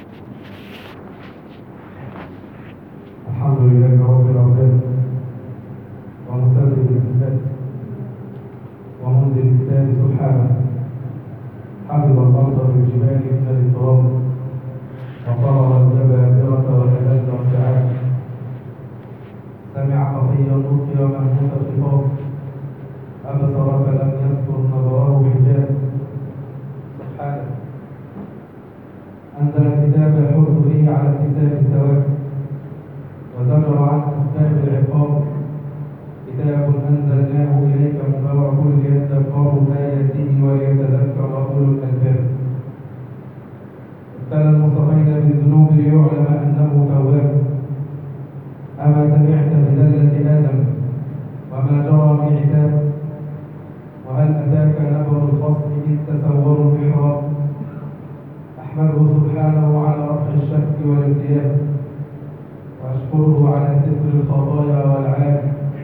الحمد لله رب العباد ومسبب الإثبات ومنزل الكتاب سبحانه حفظ الأرض بالجبال من الاضطراب وقرر الجبابرة وتبدى السعاد سمع خفي النطق ومهموس الخطاب أبصر فلم يستر نظره حجاب سبحانه أنزل الكتاب يحث به على اكتساب الثواب وزجر عن أسباب العقاب كتاب أنزلناه إليك مبارك ليدبروا آياته وليتذكر أولو الألباب ابتلى المصطفين بالذنوب ليعلم أنه تواب أما سمعت بذلة آدم وما جرى من عتاب وهل أتاك نبر الخصم إذ تسوروا المحراب أحمده سبحانه على رفع الشك والارتياب وأشكره على ستر الخطايا والعاب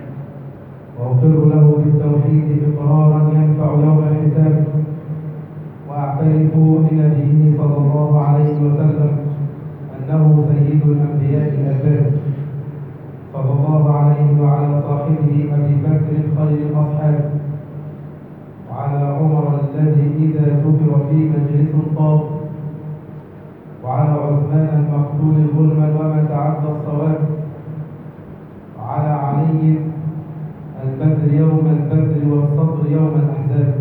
وأقر له بالتوحيد إقرارا ينفع يوم الحساب وأعترف لنبيه صلى الله عليه وسلم أنه سيد الأنبياء الألباب صلى الله عليه وعلى صاحبه أبي بكر خير الأصحاب وعلى عمر الذي إذا ذكر في مجلس طاب وعلى عثمان المقتول ظلما وما تعدى الصواب وعلى علي البدر يوم البدر والصبر يوم الأحزاب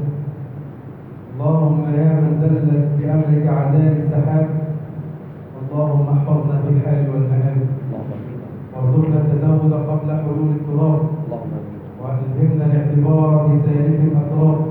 اللهم يا من زلت بأمرك عذاب السحاب اللهم احفظنا في الحال والمنام وارزقنا التزود قبل حلول التراب وألهمنا الاعتبار بسالف الأطراف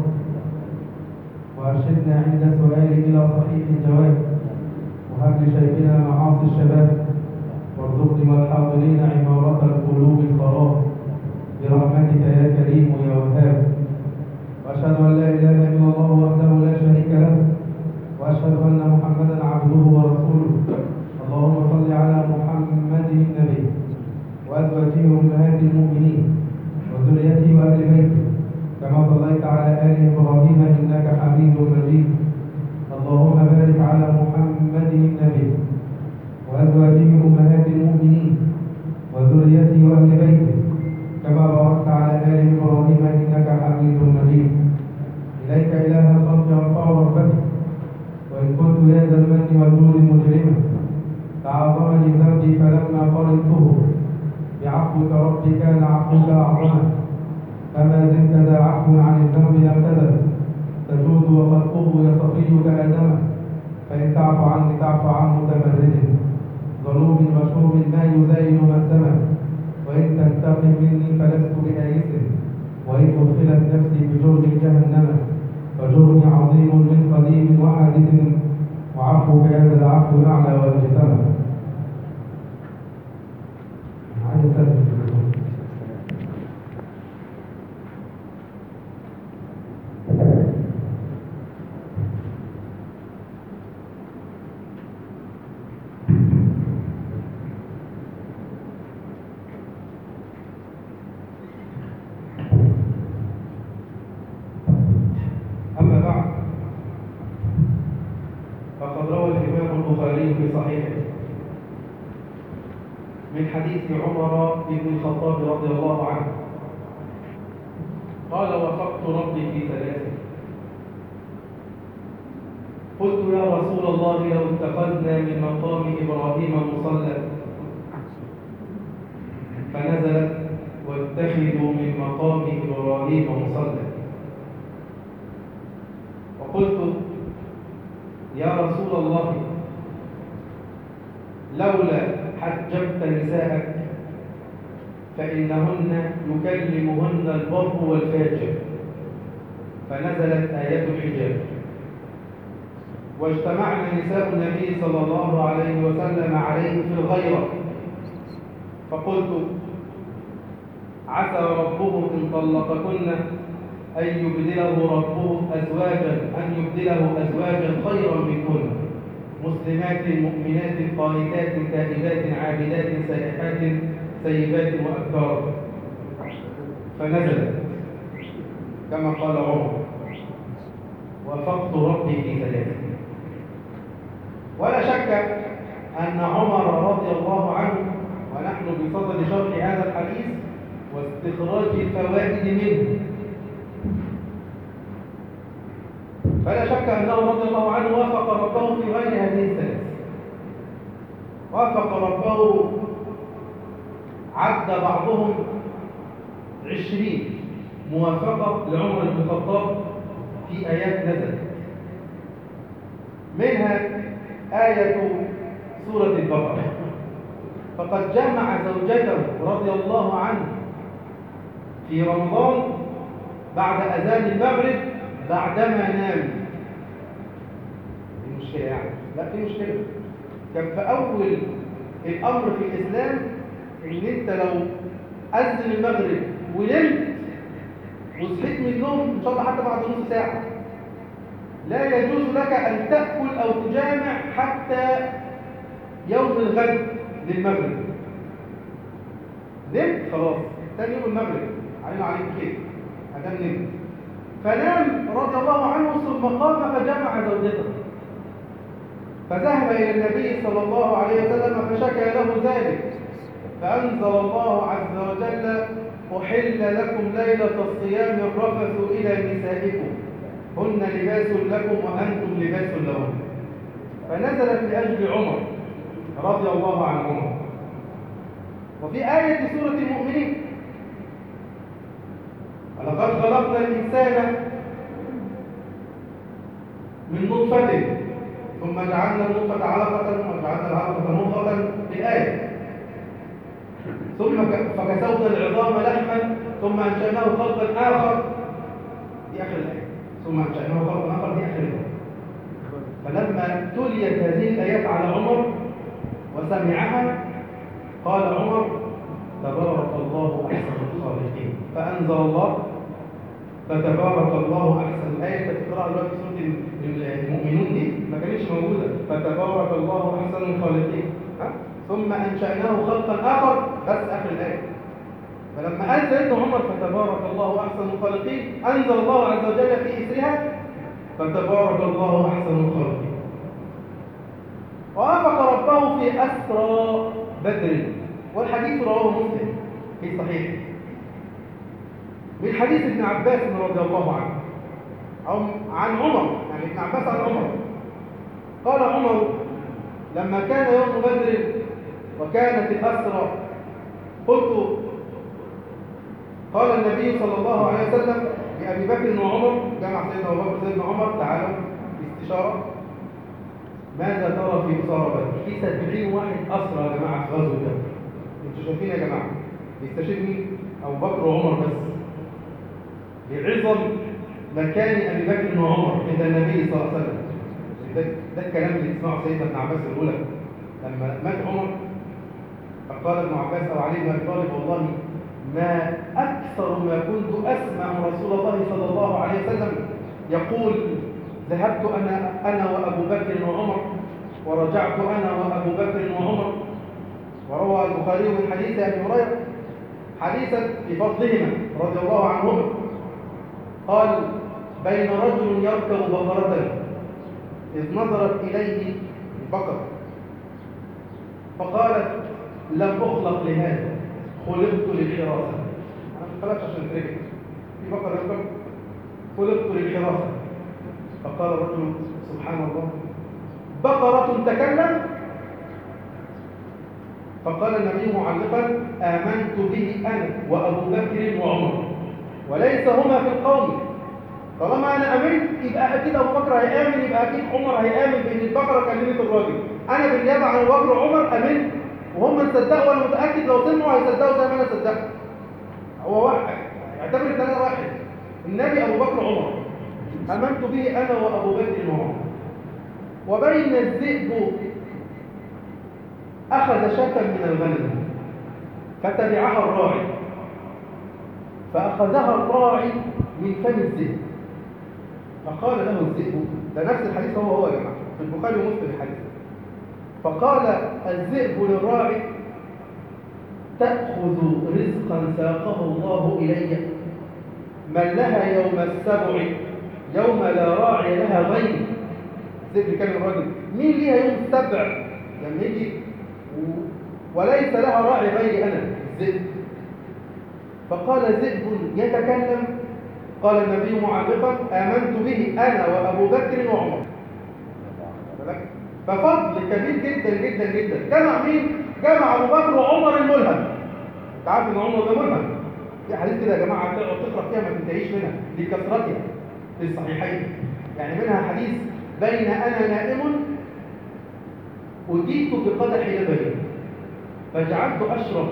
وأرشدنا عند السؤال إلى صحيح الجواب وهب لشيخنا معاصي الشباب وارزقنا والحاضرين عمارة القلوب الخراب برحمتك يا كريم يا وهاب وأشهد أن لا إله إلا الله وحده لا شريك له وأشهد أن محمدا عبده ورسوله اللهم صل على محمد النبي وأزواجه أمهات المؤمنين وذريته وأهل بيته كما صليت على آل إبراهيم إنك حميد مجيد اللهم بارك على محمد النبي وأزواجه أمهات المؤمنين وذريته وأهل بيته كما باركت على آل إبراهيم إنك حميد مجيد إليك إله الخلق وارفع ربك وإن كنت يا ذا المن والجود مجرما تعاظمني ذنبي فلما قرنته بعفوك ربي كان عفوك أعظما فما زلت ذا عفو عن الذنب لم تزل تجود وخلقه يصفيك آدما فإن تعفو عني تعفو عن متمرد ظلوم مشروب ما يزاين مأسما وإن تنتقم مني فلست بآيس وإن أدخلت نفسي بجرم جهنم فجرمي عظيم من قديم وحادث وعفوك يا ذا العفو الأعلى والجسم عايز أسلم أما بعد فقد روى الإمام البخاري في صحيحه من حديث عمر بن الخطاب رضي الله عنه قال وفقت ربي في ثلاث قلت يا رسول الله لو اتخذنا من مقام إبراهيم مصلى فنزلت واتخذوا من مقام إبراهيم مصلى وقلت يا رسول الله لولا حجبت نساءك فإنهن يكلمهن البر والفاجر فنزلت آية الحجاب واجتمعنا نساء النبي صلى الله عليه وسلم عليه في الغيرة فقلت عسى ربه إن طلقكن أن يبدله ربه أزواجا أن يبدله أزواجا خيرا منكن مسلمات مؤمنات قانتات تائبات عابدات سائحات سيبات وأبكار فنزلت كما قال عمر وفقت ربي في ثلاثة ولا شك أن عمر رضي الله عنه ونحن بصدد شرح هذا الحديث واستخراج الفوائد منه فلا شك أنه رضي الله عنه وافق ربه في غير هذه الثلاث وافق ربه عد بعضهم عشرين موافقة لعمر بن الخطاب في آيات نزلت منها آية سورة البقرة فقد جمع زوجته رضي الله عنه في رمضان بعد أذان المغرب بعدما نام دي مشكلة يعني لا في مشكلة كان في أول الأمر في الإسلام إن أنت لو أذن المغرب ونمت وصحيت من النوم إن شاء الله حتى بعد نص ساعة لا يجوز لك أن تأكل أو تجامع حتى يوم الغد للمغرب نمت خلاص ثاني يوم المغرب علينا عليك خير أدام نمت فنام رضي الله عنه ثم قام فجمع زوجته فذهب إلى النبي صلى الله عليه وسلم فشكى له ذلك فأنزل الله عز وجل أحل لكم ليلة الصيام الرفث إلى نسائكم هن لباس لكم وأنتم لباس لهم فنزلت لأجل عمر رضي الله عن عمر وفي آية سورة المؤمنين ولقد خلقنا الإنسان من نطفة ثم جعلنا النطفة علقة وجعلنا العلقة مضغة الآية ثم فكسونا العظام لحما ثم أنشأناه خلقا آخر دي آخر الآية ثم أنشأناه خلقا آخر دي آخر الآية فلما تليت هذه الآيات على عمر وسمعها قال عمر تبارك الله أحسن الخالقين فأنزل الله فتبارك الله أحسن الآية تقرأ دلوقتي سورة المؤمنون دي ما كانتش موجودة فتبارك الله أحسن الخالقين ثم أنشأناه خلقا آخر بس آخر الآية فلما قال سيدنا عمر فتبارك الله أحسن الخالقين أنزل الله عز وجل في إثرها فتبارك الله أحسن الخالقين ووافق ربه في أسرى بدر والحديث رواه مسلم في صحيح من حديث ابن عباس رضي الله عنه أو عن عمر يعني ابن عباس عن عمر قال عمر لما كان يوم بدر وكانت الأسرى قلت قال النبي صلى الله عليه وسلم لأبي بكر وعمر جمع سيدنا أبو بكر سيدنا عمر تعالوا استشارة ماذا ترى في إصارة بدر؟ في 70 واحد أسرى يا جماعة في غزوة بدر انتوا شايفين يا جماعة بيستشير مين؟ أبو بكر وعمر بس بعظم مكان أبي بكر وعمر عند النبي صلى الله عليه وسلم ده, ده الكلام اللي تسمعه سيدنا ابن عباس الأولى لما مات عمر فقال ابن عباس أو علي بن أبي طالب والله ما أكثر ما كنت أسمع رسول الله صلى الله عليه وسلم يقول ذهبت أنا, أنا وأبو بكر وعمر ورجعت أنا وأبو بكر وعمر وروى البخاري من حديث أبي هريرة حديثا في فضلهما رضي الله عنهما قال بين رجل يركب بقرة إذ نظرت إليه البقرة فقالت لم أخلق لهذا خلقت للحراسة أنا ما خلقتش عشان تركب في بقرة يركب خلقت للحراسة فقال الرجل سبحان الله بقرة تكلم فقال النبي معلقا آمنت به أنا وأبو بكر وعمر وليس هما في القوم طالما أنا أمنت يبقى أكيد أبو بكر هيآمن يبقى أكيد عمر هيآمن بأن البقرة كلمت الراجل أنا بالنيابة عن أبو بكر وعمر أمنت وهم صدقوا وأنا متأكد لو سمعوا هيصدقوا زي ما أنا صدقت هو واحد اعتبر الثلاثة واحد النبي أبو بكر وعمر آمنت به أنا وأبو بكر وعمر وبين الذئب أخذ شاة من الغنم فتبعها الراعي فأخذها الراعي من فم الذئب فقال له الذئب ده نفس الحديث هو هو يا جماعة في البخاري ومسلم الحديث فقال الذئب للراعي تأخذ رزقا ساقه الله إلي من لها يوم السبع يوم لا راعي لها غيري الذئب كان الراجل مين ليها يوم السبع لما يجي و... وليس لها راعي غيري أنا الذئب فقال ذئب يتكلم قال النبي معلقا آمنت به أنا وأبو بكر وعمر ففضل كبير جدا جدا جدا جمع مين؟ جمع أبو بكر وعمر الملهم انت عارف ان عمر ده ملهم في حديث كده يا جماعه تقعد تقرا فيها ما تنتهيش منها لكثرتها في الصحيحين يعني منها حديث بين انا نائم أجيت بقدح لبن فجعلت أشرب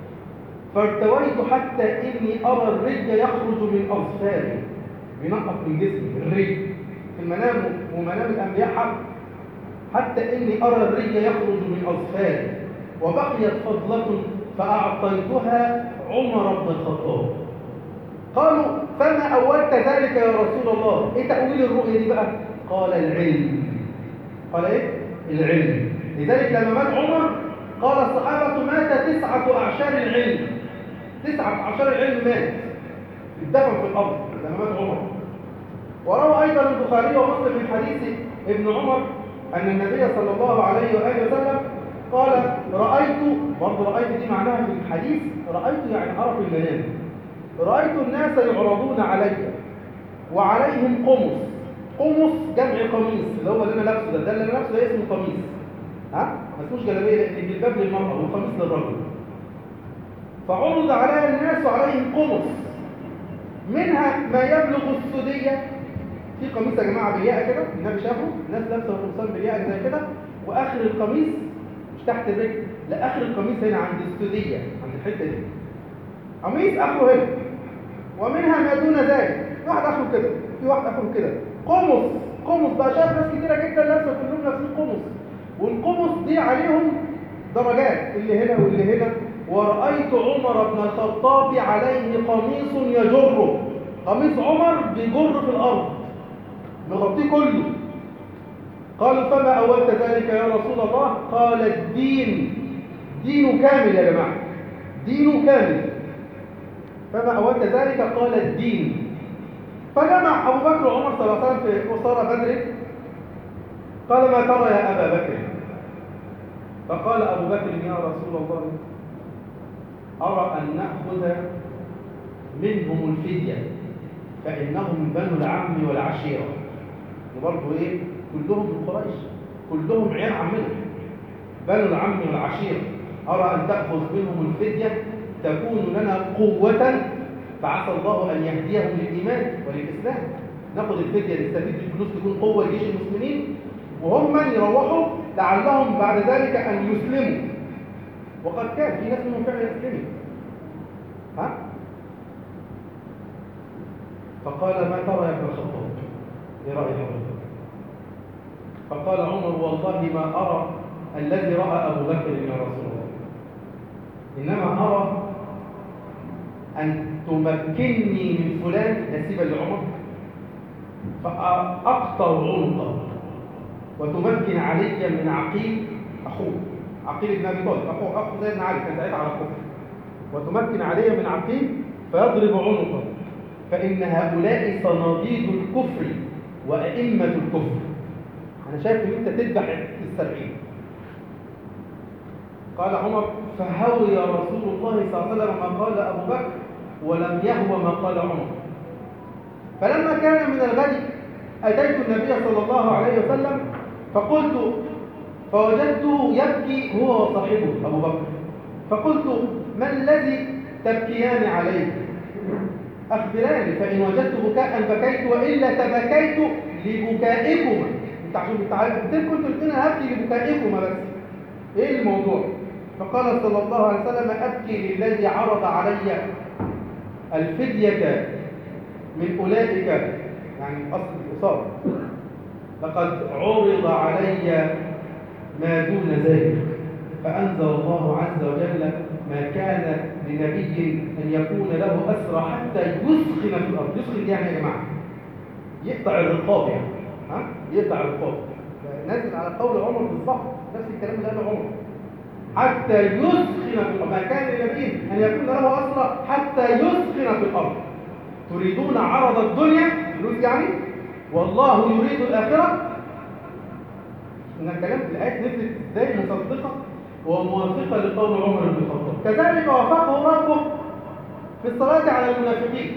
فارتويت حتى إني أرى الرج يخرج من أظفاري بينقط من جسمي الرج في المنام ومنام الأنبياء حق حتى إني أرى الرج يخرج من أظفاري وبقيت فضلة فأعطيتها عمر بن الخطاب قالوا فما أولت ذلك يا رسول الله إيه تأويل الرؤية دي بقى قال العلم قال إيه العلم لذلك لما مات عمر قال الصحابة مات تسعة أعشار العلم تسعة أعشار العلم مات اتدفن في الأرض لما مات عمر وروى أيضا البخاري ومسلم من حديث ابن عمر أن النبي صلى الله عليه وآله وسلم قال رأيت برضه رأيت دي معناها في الحديث رأيت يعني أرى في المنام رأيت الناس يعرضون علي وعليهم قمص قمص جمع قميص اللي هو اللي انا لابسه ده ده اللي انا لابسه ده اسمه قميص ها ما اسموش جلابيه لان الجلباب للمراه والقميص للرجل فعرض عليها الناس وعليهم قمص منها ما يبلغ السديه في قميص يا جماعه بالياقه كده النبي شافه الناس لابسه القمصان بالياقه زي كده واخر القميص مش تحت الرجل لا اخر القميص هنا عند السديه عند الحته دي قميص اخره هنا ومنها ما دون ذلك في واحد اخره كده في واحد اخره كده قمص قمص بقى شايف ناس كتيره جدا لابسه كلهم لابسين قمص والقمص دي عليهم درجات اللي هنا واللي هنا ورأيت عمر بن الخطاب عليه قميص يجره قميص عمر بيجر في الأرض مغطيه كله قالوا فما أولت ذلك يا رسول الله قال الدين دين كامل يا جماعة دين كامل فما أولت ذلك قال الدين فجمع أبو بكر وعمر صلى الله عليه وسلم في أسارة بدر قال ما ترى يا أبا بكر فقال أبو بكر يا رسول الله أرى أن نأخذ منهم الفدية فإنهم بنو العم والعشيرة وبرضه إيه كلهم من قريش كلهم عيال عمنا بنو العم والعشيرة أرى أن تأخذ منهم الفدية تكون لنا قوة فعسى الله أن يهديهم للإيمان وللإسلام ناخد الفدية نستفيد الفلوس تكون قوة لجيش المسلمين وهم من يروحوا لعلهم بعد ذلك أن يسلموا وقد كان في ناس منهم فعلا يسلموا ها فقال ما ترى يا ابن الخطاب ايه رأي حضرتك فقال عمر والله ما أرى الذي رأى أبو بكر يا رسول الله إنما أرى أن تمكنني من فلان نسيبا لعمر فأقطع عنقه وتمكن علي من عقيل أخوه عقيل بن أبي طالب أخوه أخو زي بن علي كان ساعتها على الكفر وتمكن علي من عقيل فيضرب عنقه فإن هؤلاء صناديد الكفر وأئمة الكفر أنا شايف إن أنت تذبح السبعين قال عمر فهوي رسول الله صلى الله عليه وسلم ما قال أبو بكر ولم يهوى ما قال عمر فلما كان من الغد أتيت النبي صلى الله عليه وسلم فقلت فوجدته يبكي هو وصاحبه أبو بكر فقلت ما الذي تبكيان عليه أخبراني فإن وجدت بكاء بكيت وإلا تبكيت لبكائكما انت عشان بتعرف كنت قلت لنا هبكي لبكائكما بس ايه الموضوع فقال صلى الله عليه وسلم أبكي للذي عرض علي الفدية من أولئك يعني أصل الإصابة لقد عرض علي ما دون ذلك فأنزل الله عز وجل ما كان لنبي أن يكون له أسرى حتى يسخن في الأرض يسخن يعني يا جماعة يقطع الرقاب يعني ها يقطع الرقاب نازل على قول عمر بالظبط نفس الكلام اللي قاله عمر حتى يسخن في الأرض ما كان لنبي أن يكون له أسرى حتى يسخن في الأرض تريدون عرض الدنيا فلوس يعني والله يريد الآخرة ان الكلام في الايات نزلت ازاي مصدقه وموافقه لقول عمر بن الخطاب كذلك وافقه ربه في الصلاه على المنافقين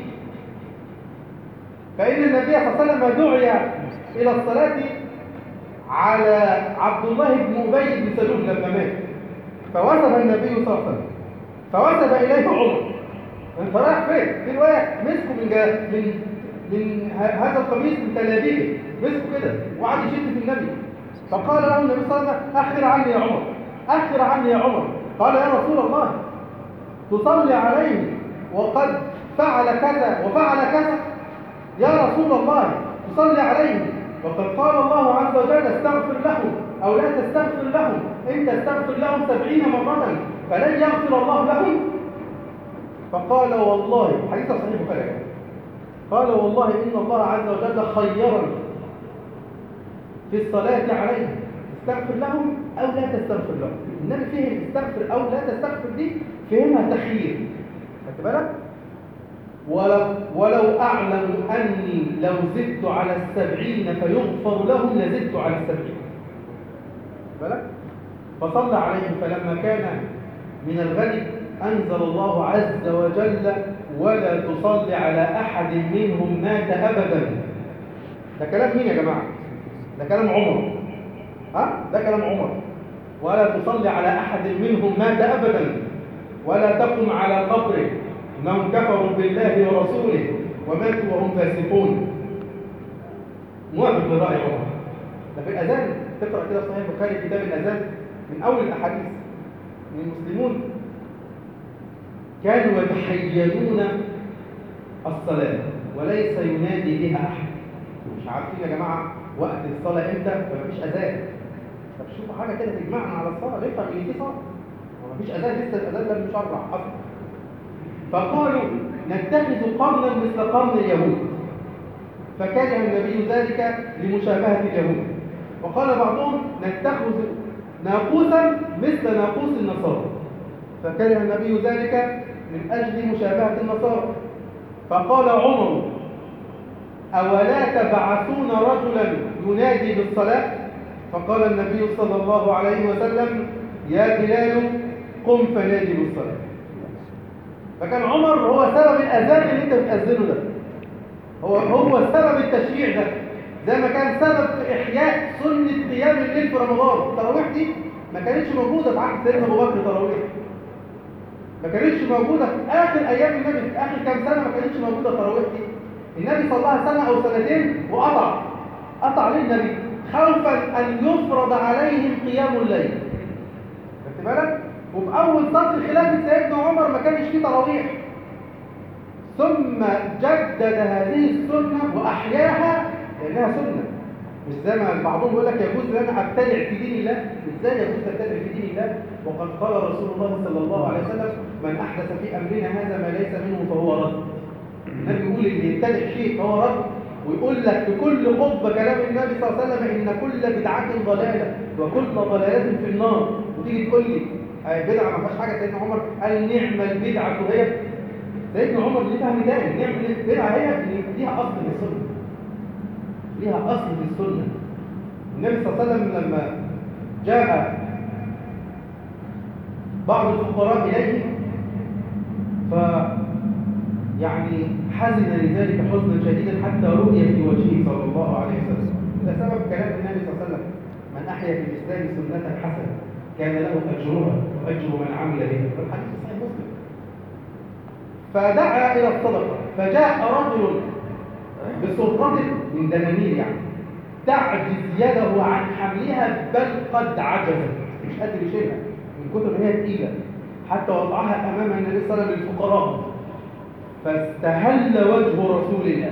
فان النبي صلى الله عليه وسلم دعي الى الصلاه على عبد الله بن ابي بن سلول لما مات فوثب النبي صلى الله عليه وسلم فوثب اليه عمر انت رايح فين؟ في روايه مسكوا من جا من من ه- هذا القميص من تلابيبه مسكوا كده وقعد يشد في النبي فقال له النبي صلى الله عليه وسلم اخر عني يا عمر اخر عني يا عمر قال يا رسول الله تصلي عليه وقد فعل كذا وفعل كذا يا رسول الله تصلي عليه وقد قال الله عز وجل استغفر لهم او لا تستغفر لهم ان تستغفر لهم سبعين مرة فلن يغفر الله لهم فقال والله حديث صحيح البخاري قال والله ان الله عز وجل خيرني في الصلاة عليه استغفر لهم او لا تستغفر لهم النبي فهم استغفر او لا تستغفر دي فهمها تخيير خدت بالك ولو, ولو أعلم أني لو زدت على السبعين فيغفر لهم لزدت على السبعين بالك فصلى عليهم فلما كان من الغد أنزل الله عز وجل ولا تصلي على أحد منهم مات أبدا ده كلام مين يا جماعة ده كلام عمر ها ده كلام عمر ولا تصلي على أحد منهم مات أبدا ولا تقم على قبره انهم كفروا بالله ورسوله وماتوا وهم فاسقون موافق لراي عمر ده في الاذان تقرا كده في صحيح البخاري كتاب الاذان من اول الاحاديث ان المسلمون كانوا يتحينون الصلاه وليس ينادي بها احد مش عارفين يا جماعه وقت الصلاه امتى فمفيش اذان طب شوفوا حاجه كده تجمعنا على الصلاه نفهم ان دي صلاه مفيش اذان لسه الاذان لم يشرع اصلا فقالوا نتخذ قرنا مثل قرن اليهود فكره النبي ذلك لمشابهة اليهود وقال بعضهم نتخذ ناقوسا مثل ناقوس النصارى فكره النبي ذلك من أجل مشابهة النصارى فقال عمر أولا تبعثون رجلا ينادي بالصلاة فقال النبي صلى الله عليه وسلم يا بلال قم فنادي بالصلاة فكان عمر هو سبب الاذان اللي انت بتاذنه ده هو هو سبب التشريع ده زي ما كان سبب في احياء سنه قيام الليل في رمضان التراويح دي ما كانتش موجوده في عهد سيدنا ابو بكر تراويح ما كانتش موجوده في اخر ايام النبي في اخر كام سنه ما كانتش موجوده التراويح دي النبي صلى الله عليه سنه او سنتين وقطع قطع ليه النبي خوفا ان يفرض عليهم قيام الليل خدت بالك وفي اول سطر خلافه سيدنا عمر ما كانش فيه تراويح ثم جدد هذه السنه واحياها لانها سنه مش زي ما بعضهم يقول لك يجوز ان انا ابتدع في دين الله ازاي يجوز تبتدع في دين الله وقد قال رسول الله صلى الله عليه وسلم من احدث في امرنا هذا ما ليس منه فهو رد النبي يقول اللي يبتدع شيء فهو رد ويقول لك في كل خطبه كلام النبي صلى الله عليه وسلم ان كل بدعه ضلاله وكل ضلاله في النار وتيجي تقول لي بدعه ما فيهاش حاجه سيدنا عمر قال نعم البدعه هي سيدنا عمر ليه فهم تاني نعم البدعه هي اللي ليها اصل في السنه ليها اصل في السنه النبي صلى الله عليه وسلم لما جاء بعض الفقراء اليه ف يعني حزن لذلك حزنا شديدا حتى رؤي في وجهه صلى الله عليه وسلم ده سبب كلام النبي صلى الله عليه وسلم من احيا في الاسلام سنه حسنه كان له اجرها واجر من عمل بها الحديث صحيح مسلم فدعا الى الصدقه فجاء رجل بسلطه من دنانير يعني تعجز يده عن حملها بل قد عجزت مش قادر يشيلها من كتر ما هي تقيله حتى وضعها امام النبي صلى الله عليه وسلم للفقراء فاستهل وجه رسول الله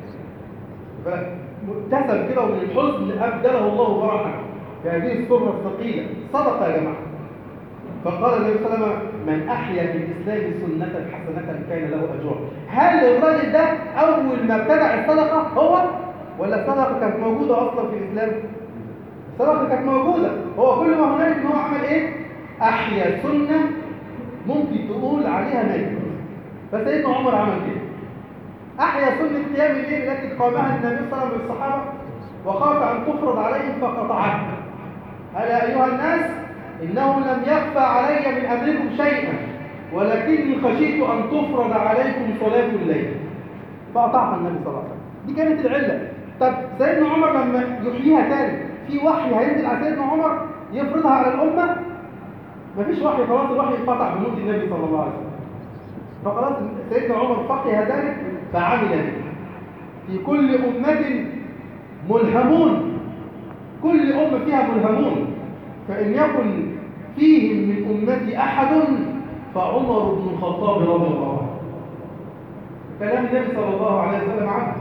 فابتسم كده ومن الحزن ابدله الله فرحا في هذه السره الثقيله صدقه يا جماعه فقال النبي صلى الله عليه وسلم من احيا في الاسلام سنه حسنه كان له اجرها هل الراجل ده اول ما ابتدع الصدقه هو ولا الصدقه كانت موجوده اصلا في الاسلام الصدقه كانت موجوده هو كل ما هنالك ان هو عمل ايه احيا سنه ممكن تقول عليها نجم فسيدنا عمر عمل كده احيا سنه قيام الليل التي قامها النبي صلى الله عليه وسلم بالصحابه وخاف ان تفرض عليهم فقطعها ألا أيها الناس إنه لم يخفى علي من أمركم شيئا ولكني خشيت أن تفرض عليكم صلاة الليل فأطاعها النبي صلى الله عليه وسلم دي كانت العلة طب سيدنا عمر لما يحييها تاني في وحي هينزل على سيدنا عمر يفرضها على الأمة مفيش وحي خلاص الوحي انقطع بموت النبي صلى الله عليه وسلم فخلاص سيدنا عمر فقه ذلك فعمل به في كل أمة ملهمون كل أمة فيها ملهمون فإن يكن فيهم من أمتي أحد فعمر بن الخطاب رضي الله عنه كلام النبي صلى الله عليه وسلم عنه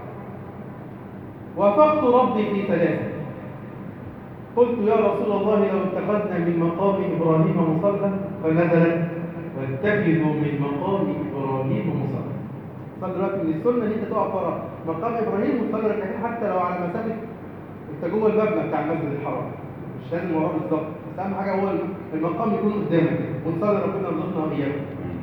وافقت ربي في ثلاثة قلت يا رسول الله لو اتخذنا من مقام إبراهيم مصلى فنزلت واتخذوا من مقام إبراهيم مصلى صلى دلوقتي من السنة ان انت تقف ورا مقام إبراهيم وتصلي ركعتين حتى لو على مسافة انت جوه المبنى بتاع المسجد الحرام مش لازم وراه بالظبط بس اهم حاجه هو المقام يكون قدامك ونصلي ربنا يرزقنا واياكم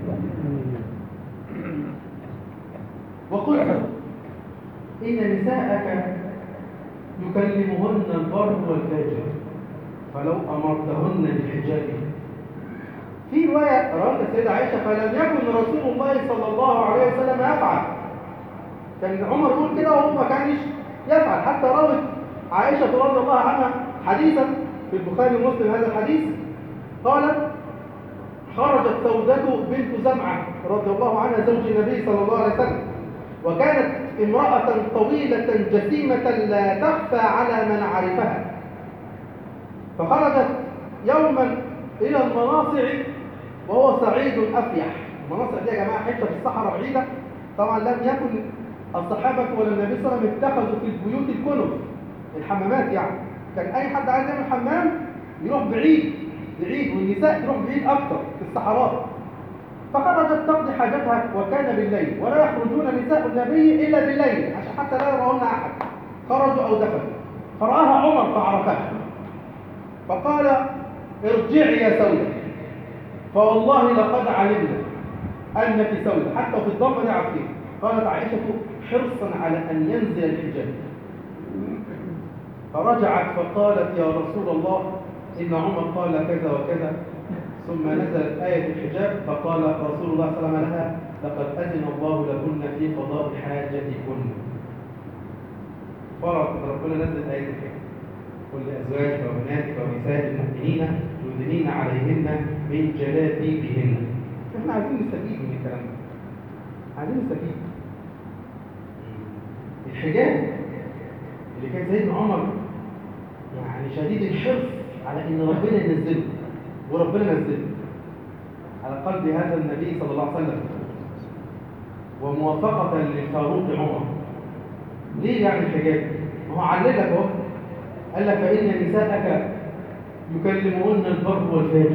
وقلت ان نساءك يكلمهن البر والفاجر فلو امرتهن بالحجاب في روايه رواه السيده عائشه فلم يكن رسول الله صلى الله عليه وسلم يفعل كان عمر يقول كده وهو ما كانش يفعل حتى روت عائشه رضي الله عنها حديثا في البخاري ومسلم هذا الحديث قالت خرجت سودة بنت زمعة رضي الله عنها زوج النبي صلى الله عليه وسلم وكانت امرأة طويلة جسيمة لا تخفى على من عرفها فخرجت يوما إلى المناصع وهو صعيد أفيح المناصع دي يا جماعة حتة في الصحراء بعيدة طبعا لم يكن الصحابة ولا النبي صلى الله عليه وسلم اتخذوا في البيوت الكنف الحمامات يعني كان اي حد عايز يعمل حمام يروح بعيد بعيد والنساء تروح بعيد اكتر في الصحراء فخرجت تقضي حاجتها وكان بالليل ولا يخرجون نساء النبي الا بالليل عشان حتى لا يرون احد خرجوا او دخلوا فراها عمر فعرفها فقال ارجعي يا سودة فوالله لقد علمنا انك سودة حتى في الضمن عارفين قالت عائشه حرصا على ان ينزل الحجاب فرجعت فقالت يا رسول الله إن عمر قال كذا وكذا ثم نزلت آية الحجاب فقال رسول الله صلى الله عليه وسلم لها لقد أذن الله لكن في قضاء حاجتكن فرض ربنا نزل آية الحجاب قل لأزواجك وبناتك ونساء المؤمنين يدنين عليهن من جلابيبهن احنا عايزين نستفيد من الكلام ده عايزين نستفيد الحجاب اللي كان سيدنا عمر يعني شديد الحرص على ان ربنا ينزله وربنا نزله على قلب هذا النبي صلى الله عليه وسلم وموافقة للفاروق عمر ليه يعني الحجاب؟ ما هو عللك اهو قال لك فإن نساءك يكلمهن البر والفاجر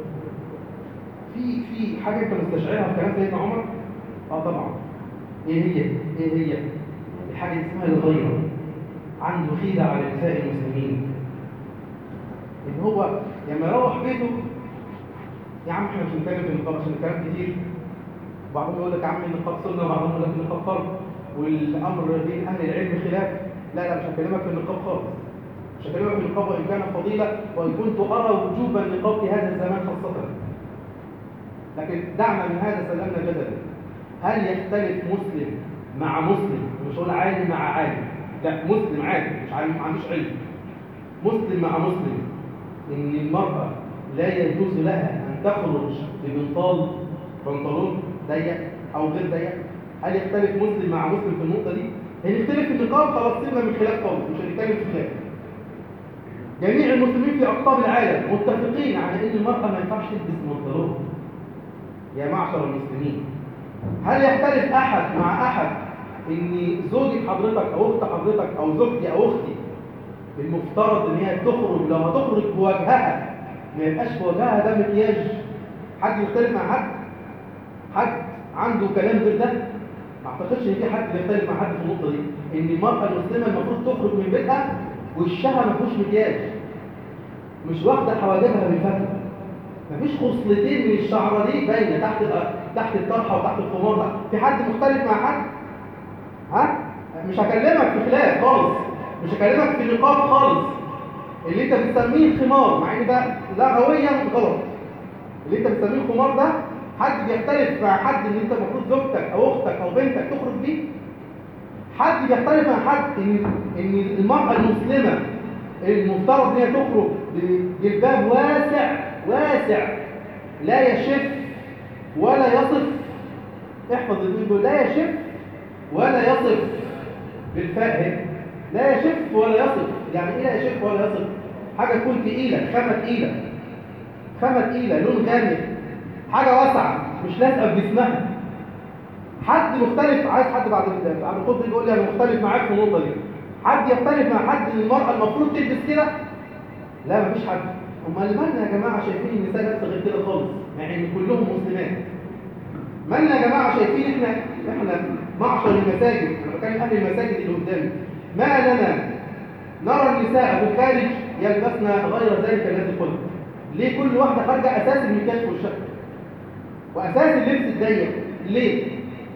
في في حاجة انت مستشعرها في كلام سيدنا عمر؟ اه طبعا ايه هي؟ ايه هي؟ الحاجة اسمها الغيرة عنده خيدة على نساء المسلمين ان هو لما يروح بيته يا عم احنا مش بنتكلم في النقاب عشان الكلام كتير بعضهم يقول لك يا عم النقاب سنه وبعضهم يقول لك النقاب فرض والامر بين اهل العلم خلاف لا لا مش هكلمك في النقاب خالص مش هكلمك في النقاب وان كان فضيله وان كنت ارى وجوب النقاب في هذا الزمان خاصه لكن دعنا من هذا سلمنا جدلا هل يختلف مسلم مع مسلم مش هقول عالم مع عالم لا مسلم عادي مش عالم ما عندوش علم مسلم مع مسلم ان المرأة لا يجوز لها ان تخرج ببنطال بنطلون ضيق او غير ضيق هل يختلف مسلم مع مسلم في النقطة دي؟ هنختلف في النقاب خلاص سيبنا من خلاف خالص مش هنتكلم في خلاف جميع المسلمين في اقطاب العالم متفقين على ان المرأة ما ينفعش تلبس بنطلون يا معشر المسلمين هل يختلف احد مع احد ان زوجة حضرتك او اخت حضرتك او زوجتي او اختي المفترض ان هي تخرج لو هتخرج بوجهها ما يبقاش في وجهها ده مكياج حد يختلف مع حد حد عنده كلام غير ده ما اعتقدش ان في حد بيختلف مع حد في النقطه دي ان المراه المسلمه المفروض تخرج من بيتها وشها ما فيهوش مكياج مش واخده حواجبها بالفتره مفيش خصلتين من الشعره دي باينه تحت تحت الطرحه وتحت الخمار ده في حد مختلف مع حد ها مش هكلمك في خلاف خالص مش هكلمك في نقاط خالص اللي انت بتسميه خمار مع ان ده لغويا غلط اللي انت بتسميه الخمار ده حد بيختلف مع حد ان انت المفروض زوجتك او اختك او بنتك تخرج بيه حد بيختلف مع حد ان ان المراه المسلمه المفترض ان هي تخرج بجلباب واسع واسع لا يشف ولا يصف احفظ الاثنين دول لا يشف ولا يصف بالفاء لا يشف ولا يصف يعني ايه لا يشف ولا يصف حاجه تكون تقيله خامه تقيله خامه تقيله لون غامق حاجه واسعه مش لازقه بجسمها حد مختلف عايز حد بعد بعد الخطبه يقول لي انا مختلف معاك في النقطه دي حد يختلف مع حد ان المراه المفروض تلبس كده لا مفيش حد امال مالنا يا جماعه شايفين النساء لابسه غير كده خالص مع ان كلهم مسلمات مالنا يا جماعه شايفين احنا احنا معشر المساجد انا بتكلم اهل المساجد اللي قدامي ما لنا نرى النساء في الخارج يلبسن غير ذلك الذي قلت ليه كل واحده خارجه اساس المكياج والشكل واساس اللبس الضيق ليه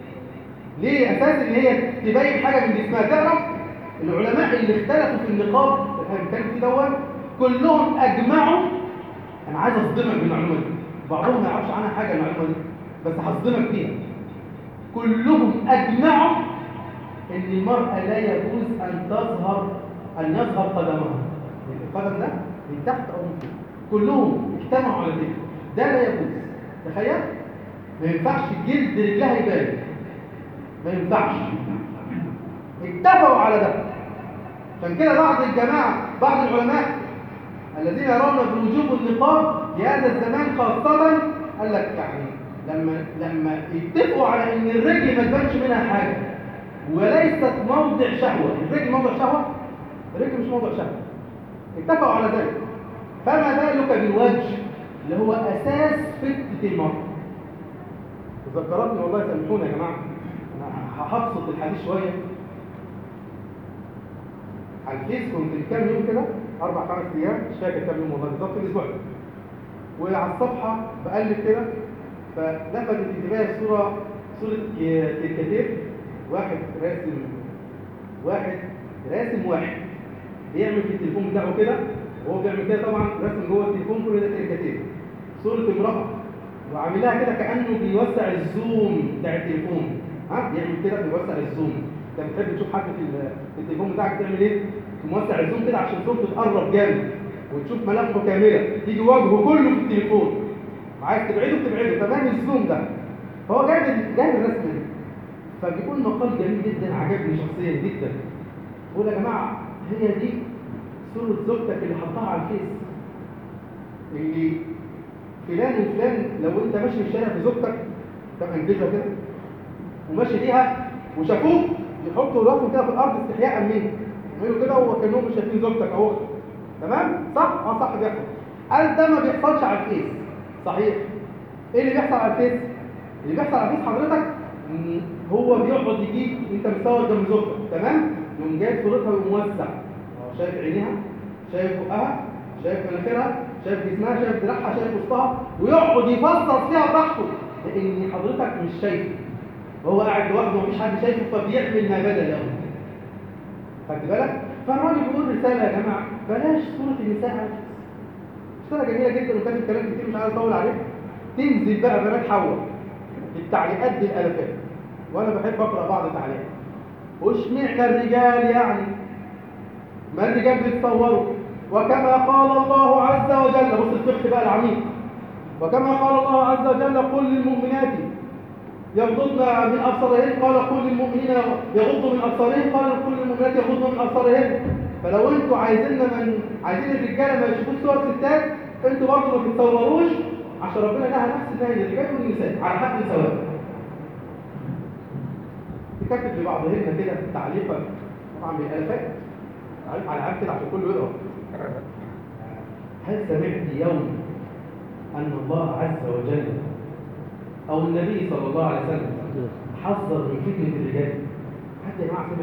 ليه اساس ان هي تبين حاجه من جسمها تعرف العلماء اللي اختلفوا في النقاب اللي كان في دوت كلهم اجمعوا انا عايز اصدمك بالمعلومه دي بعضهم ما يعرفش عنها حاجه المعلومه دي بس هصدمك فيها كلهم اجمعوا ان المراه لا يجوز ان تظهر ان يظهر قدمها القدم ده من تحت او من فوق كلهم اجتمعوا على ذلك ده لا يجوز تخيل ما ينفعش جلد رجلها يبان ما ينفعش اتفقوا على ده عشان كده بعض الجماعة بعض العلماء الذين يرون بوجوب النقاب في هذا الزمان خاصة قال لك يعني لما لما يتفقوا على ان الرجل ما تبانش منها حاجة وليست موضع شهوة الرجل موضع شهوة الرجل مش موضع شهوة اتفقوا على ذلك فما بالك بالوجه اللي هو اساس فتنة المرأة تذكرتني والله سامحوني يا جماعة انا هبسط الحديث شوية على الفيس كنت من كام يوم كده اربع خمس ايام مش فاكر كام يوم والله بالظبط الاسبوع وعلى الصفحه بقلب كده فلفتت انتباهي صوره صوره كاريكاتير واحد راسم واحد راسم واحد بيعمل في التليفون بتاعه كده وهو بيعمل كده طبعا رسم جوه التليفون كل ده كاريكاتير صوره امراه وعاملها كده كانه بيوسع الزوم بتاع التليفون ها بيعمل كده بيوسع الزوم انت بتحب تشوف حد في التليفون بتاعك تعمل ايه موسع الزوم كده عشان الصوره تتقرب جامد وتشوف ملامحه كامله تيجي وجهه كله في التليفون عايز تبعده بتبعده تمام الزوم ده فهو جايب جايب الرسم ده فبيقول مقال جميل جدا عجبني شخصيا جدا بيقول يا جماعه هي دي صوره زوجتك اللي حطها على الفيس اللي فلان وفلان لو انت ماشي في الشارع بزوجتك طب انجزها كده وماشي بيها وشافوك يحطوا راسهم كده في الارض استحياء منك يعملوا كده وكانهم مش شايفين زوجتك او اختك تمام صح اه صح بيحصل قال ده ما بيحصلش على الفيس صحيح ايه اللي بيحصل على الفيس اللي بيحصل على الفيس حضرتك هو بيقعد يجيب انت مصور جنب زوجتك تمام يقوم جايب صورتها وموسع شايف عينيها شايف بقها شايف مناخيرها شايف جسمها شايف دراعها شايف وسطها ويقعد يفسر فيها براحته لان حضرتك مش شايفه وهو قاعد لوحده ومفيش حد شايفه فبيعمل ما بدا له خدت بالك فالراجل بيقول رساله يا جماعه بلاش صوره النساء على رساله جميله جدا وكاتب كلام كتير مش عايز اطول عليه تنزل بقى بنات حواء التعليقات بالالافات وانا بحب اقرا بعض التعليقات واشمعنا الرجال يعني ما الرجال بيتصوروا وكما قال الله عز وجل بص الفقه بقى العميق وكما قال الله عز وجل قل للمؤمنات يغضضن من ابصارهن قال قل للمؤمنين يغضوا من ابصارهن قال قل للمؤمنات يغضن من ابصارهن فلو انتوا عايزين من عايزين الرجاله ما يشوفوش صور ستات انتوا برضه ما تتصوروش عشان ربنا نهى نفس النهي للرجال والنساء على حد سواء تكتب لبعضهن كده تعليقا طبعا بالالفات تعليق على عام كده عشان كله يقرا هل سمعت يوم ان الله عز وجل او النبي صلى الله عليه وسلم حذر من فتنه الرجال حتى يا جماعه سمع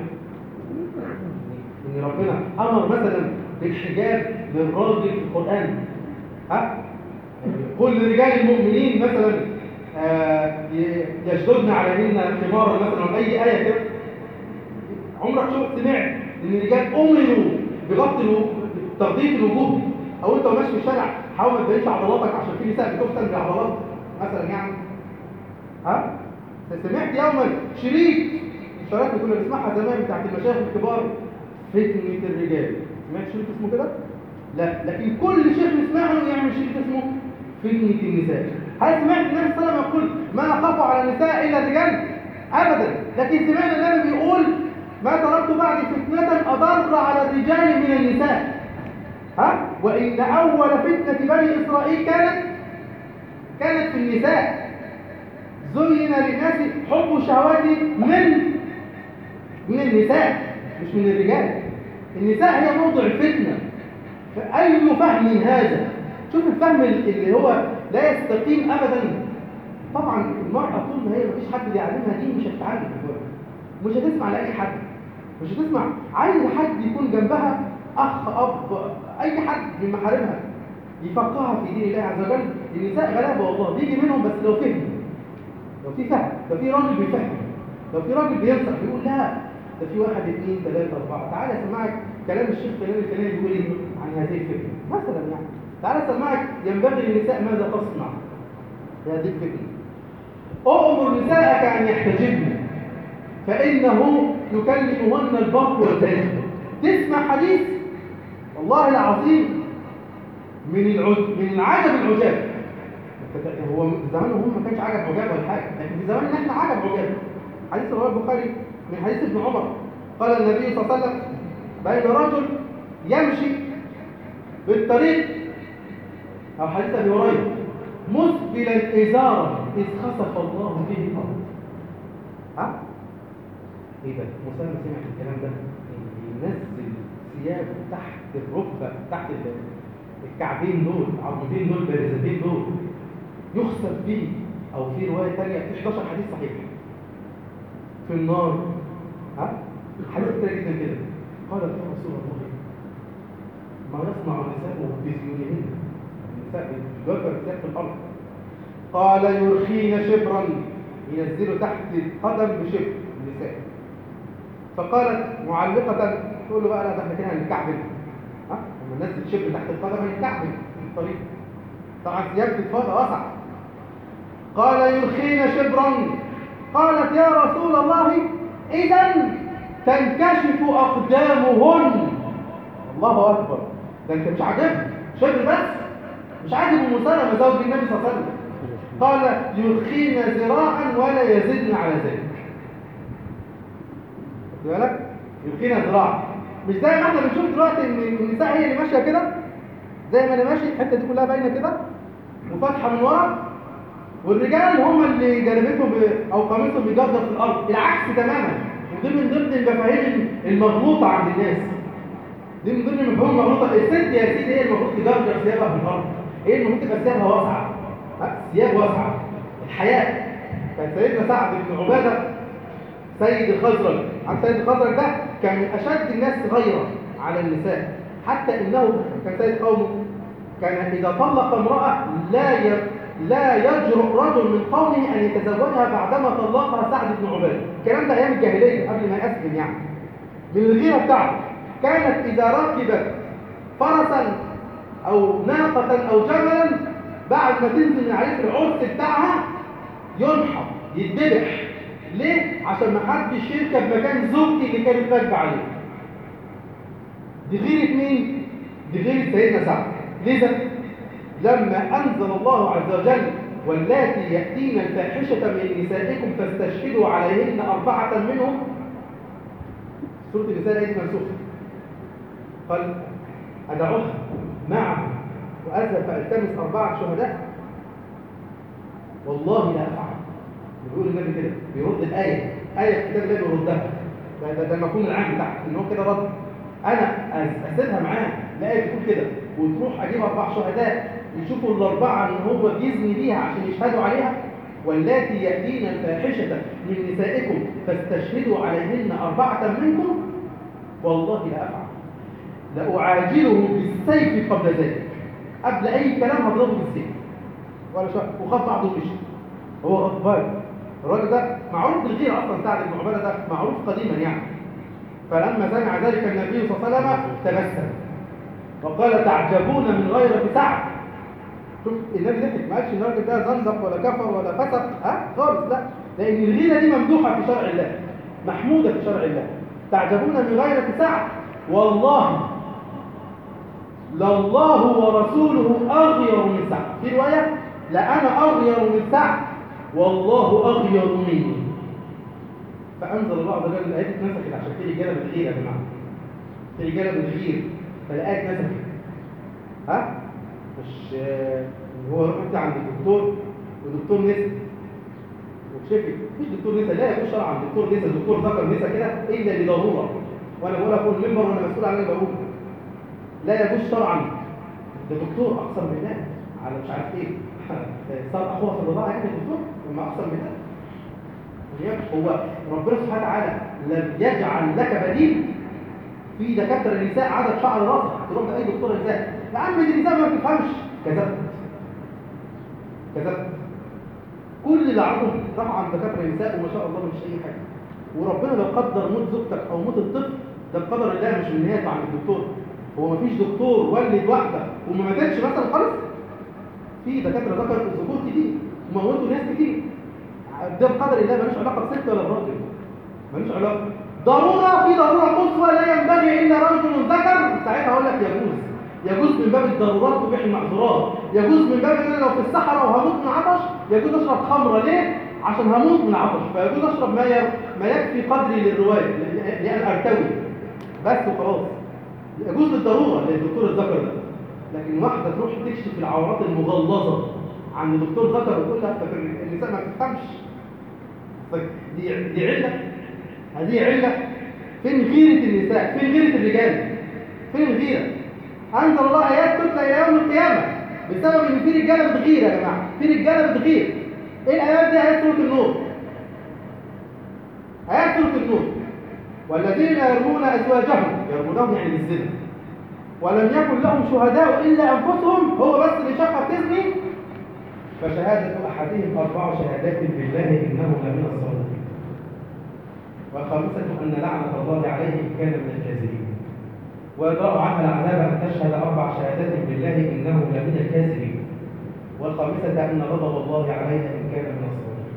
ان ربنا امر مثلا بالحجاب للراجل في القران ها قل لرجال المؤمنين مثلا آه يشددن عليهن خمارا مثلا او اي ايه كده عمرك شفت سمعت ان الرجال امروا بغض تغطيه الوجوه او انت ماشي في الشارع حاول ما تبينش عضلاتك عشان في نساء بتفتن بعضلات مثلا يعني ها سمعت يوما شريط الشرايط اللي كنا بنسمعها زمان بتاعت المشايخ الكبار فتنة الرجال سمعت شريط اسمه كده؟ لا لكن كل شيخ نسمع له يعمل شريط اسمه فتنة النساء هل سمعت النبي صلى الله عليه وسلم يقول ما أخاف على النساء إلا الرجال؟ أبدا لكن سمعنا النبي بيقول ما تركت بعد فتنة أضر على الرجال من النساء ها؟ وإن أول فتنة بني إسرائيل كانت كانت في النساء زين للناس حب الشهوات من من النساء مش من الرجال النساء هي موضع الفتنة فأي فهم هذا شوف الفهم اللي هو لا يستقيم أبدا طبعا المرأة طول ما هي مفيش حد بيعلمها دين مش هتتعلم مش هتسمع لأي حد مش هتسمع عايز حد يكون جنبها أخ أب أي حد من محارمها يفقهها في دين الله عز وجل النساء غلابة والله بيجي منهم بس لو فهموا لو في فهم لو في راجل بيفهم لو في راجل بينصح بيقول لا ده في واحد اثنين ثلاثة أربعة تعالى أسمعك كلام الشيخ فلان الفلاني بيقول إيه عن هذه الفكرة مثلا يعني تعالى أسمعك ينبغي للنساء ماذا تصنع بهذه الفكرة أؤمر نساءك أن يحتجبن فإنه يكلمهن البر والبر تسمع حديث والله العظيم من العج... من العجب العجاب هو في زمانهم ما كانش عجب عجاب ولا حاجه لكن في زماننا احنا عجب عجاب حديث رواه البخاري من حديث ابن عمر قال النبي صلى الله عليه وسلم بين رجل يمشي بالطريق او حديث ابي هريره مسبلا ازارا اذ خسف الله به الارض ها ايه ده مسلم سمع الكلام ده ينزل ثيابه تحت الركبه تحت الكعبين دول العظمتين دول بارزتين دول يخسف به او في روايه ثانيه في 11 حديث صحيح في النار ها حديث كتير جدا كده قالت يا رسول الله ما يصنع النساء بزيونهن النساء بيوجر النساء في الارض قال يرخين شبرا ينزلوا تحت القدم بشبر النساء فقالت معلقة تقول له بقى لا ده احنا كده هنكعبل ها لما ننزل شبر تحت القدم هنكعبل في الطريق طبعا ثياب الفاضة واسع قال يرخين شبرا قالت يا رسول الله إذا تنكشف أقدامهن الله أكبر ده أنت مش عاجبني شبر بس مش عاجب المسلمة زوج النبي صلى الله عليه وسلم قال يرخين ذراعا ولا يزدن على ذلك خد بالك يرخين ذراعا مش زي ما احنا بنشوف دلوقتي ان النساء هي اللي ماشيه كده زي ما انا ماشي الحته دي كلها باينه كده وفاتحه من ورا والرجال هم اللي جلبتهم ب... او قميصهم بيجردر في الارض العكس تماما ودي من ضمن المفاهيم المغلوطه عند الناس دي من ضمن المفاهيم المغلوطه الست يا سيدي هي المفروض تجردر ثيابها في الارض هي المفروض تبقى ثيابها واسعه ثياب واسعه الحياه كان سيدنا سعد بن عباده سيد الخزرج عن سيد الخزرج ده كان من اشد الناس غيره على النساء حتى انه كان سيد قومه كان اذا طلق امراه لا ي... لا يجرؤ رجل من قومه ان يتزوجها بعدما طلقها سعد بن عباده الكلام ده ايام الجاهليه قبل ما يسلم يعني من الغيره بتاعته كانت اذا ركبت فرسا او ناقه او جملا بعد ما تنزل من عليه العرس بتاعها ينحر يتذبح ليه عشان ما حدش يركب مكان زوجتي اللي كانت راكبه عليه دي غيره مين دي غيره سيدنا سعد لذا لما أنزل الله عز وجل واللاتي يأتين الفاحشة من نسائكم فاستشهدوا عليهن أربعة منهم سورة النساء دي منسوخة قال أدعوها معه وأذهب فألتمس أربعة شهداء والله لا أفعل بيقول النبي كده بيرد الآية آية في كتاب الله بيردها ده ده, ده المفهوم العام بتاعها إن هو كده رد أنا أسيبها معاه لا آية بتقول كده وتروح أجيب أربع شهداء يشوفوا الأربعة إن هو بيزني بيها عشان يشهدوا عليها واللاتي يأتين الفاحشة من نسائكم فاستشهدوا عليهن أربعة منكم والله لا أفعل لأعاجله بالسيف قبل ذلك قبل أي كلام هضربه بالسيف ولا شيء وخد بعضه ومشي هو غضبان الراجل ده معروف بالغيرة أصلا سعد بن عبادة ده معروف قديما يعني فلما سمع ذلك النبي صلى الله عليه وسلم تبسم وقال تعجبون من غير سعة شوف النبي ضحك ما قالش ان الراجل ده زنزق ولا كفر ولا فسق ها خالص لا لان الغيره دي ممدوحه في شرع الله محموده في شرع الله تعجبون من غير سعة والله لله ورسوله اغير من سعة في روايه لأنا أغير من سعة والله أغير مني فأنزل الله عز وجل الآيات اتنسخت عشان في رجالة بتغير يا جماعة في رجالة بتغير فالآيات اتنسخت ها مش آه، هو يروح انت عند الدكتور ودكتور نسا وشفي مفيش دكتور نسا لا يكون شرعا دكتور نسا دكتور ذكر نسا كده الا لضروره وانا بقول لكم المنبر وانا مسؤول عن اللي بقوله لا يجوز شرعا ده دكتور اقسم بالله على مش عارف ايه صار اخوها في الرضاعه يعني الدكتور ما اقسم بالله هو ربنا سبحانه وتعالى لم يجعل لك بديل في دكاتره النساء عدد شعر راسك تروح لاي دكتور نساء يا عم دي النساء ما بتفهمش كذبت كذبت كل اللي اعرفهم راحوا عند دكاتره النساء وما شاء الله مش اي حاجه وربنا لو قدر موت زوجتك او موت الطفل ده بقدر الله مش من نيته عند الدكتور هو مفيش دكتور ولد واحده وما ماتتش مثلا خالص في دكاتره ذكر الذكور كتير وموتوا ناس كتير ده بقدر الله ملوش علاقه بست ولا براجل ملوش علاقه ضروره في ضروره قصوى لا ينبغي الا رجل ذكر ساعتها اقول لك يجوز يجوز من باب الضرورات تبيح المعذورات يجوز من باب ان انا لو في الصحراء وهموت من عطش يجوز اشرب خمره ليه عشان هموت من عطش فيجوز اشرب ما ي... ما يكفي قدري للروايه لان ارتوي بس وخلاص يجوز للضروره للدكتور الذكر ده لكن واحده تروح تكشف العورات المغلظه عند دكتور ذكر وتقول لها فاكر النساء ما بتفهمش دي دي عله هذه عله فين غيره النساء فين غيره الرجال فين الغيره انزل الله ايات تتلى الى يوم القيامه بسبب ان في رجاله بتغير يا جماعه في رجاله بتغير ايه الايات دي ايات سوره النور ايات سوره النور والذين يرمون ازواجهم يرمونهم يعني بالزنا ولم يكن لهم شهداء الا انفسهم هو بس اللي شافها بتزني فشهاده احدهم اربع شهادات بالله انه لمن الصادقين والخامسه ان لعنه الله عليه ان كان من الكاذبين ويدرأ عنها العذاب أن تشهد أربع شهادات بالله إنه لمن الكاذبين والخامسة أن غضب الله عليها إن كان من الصالحين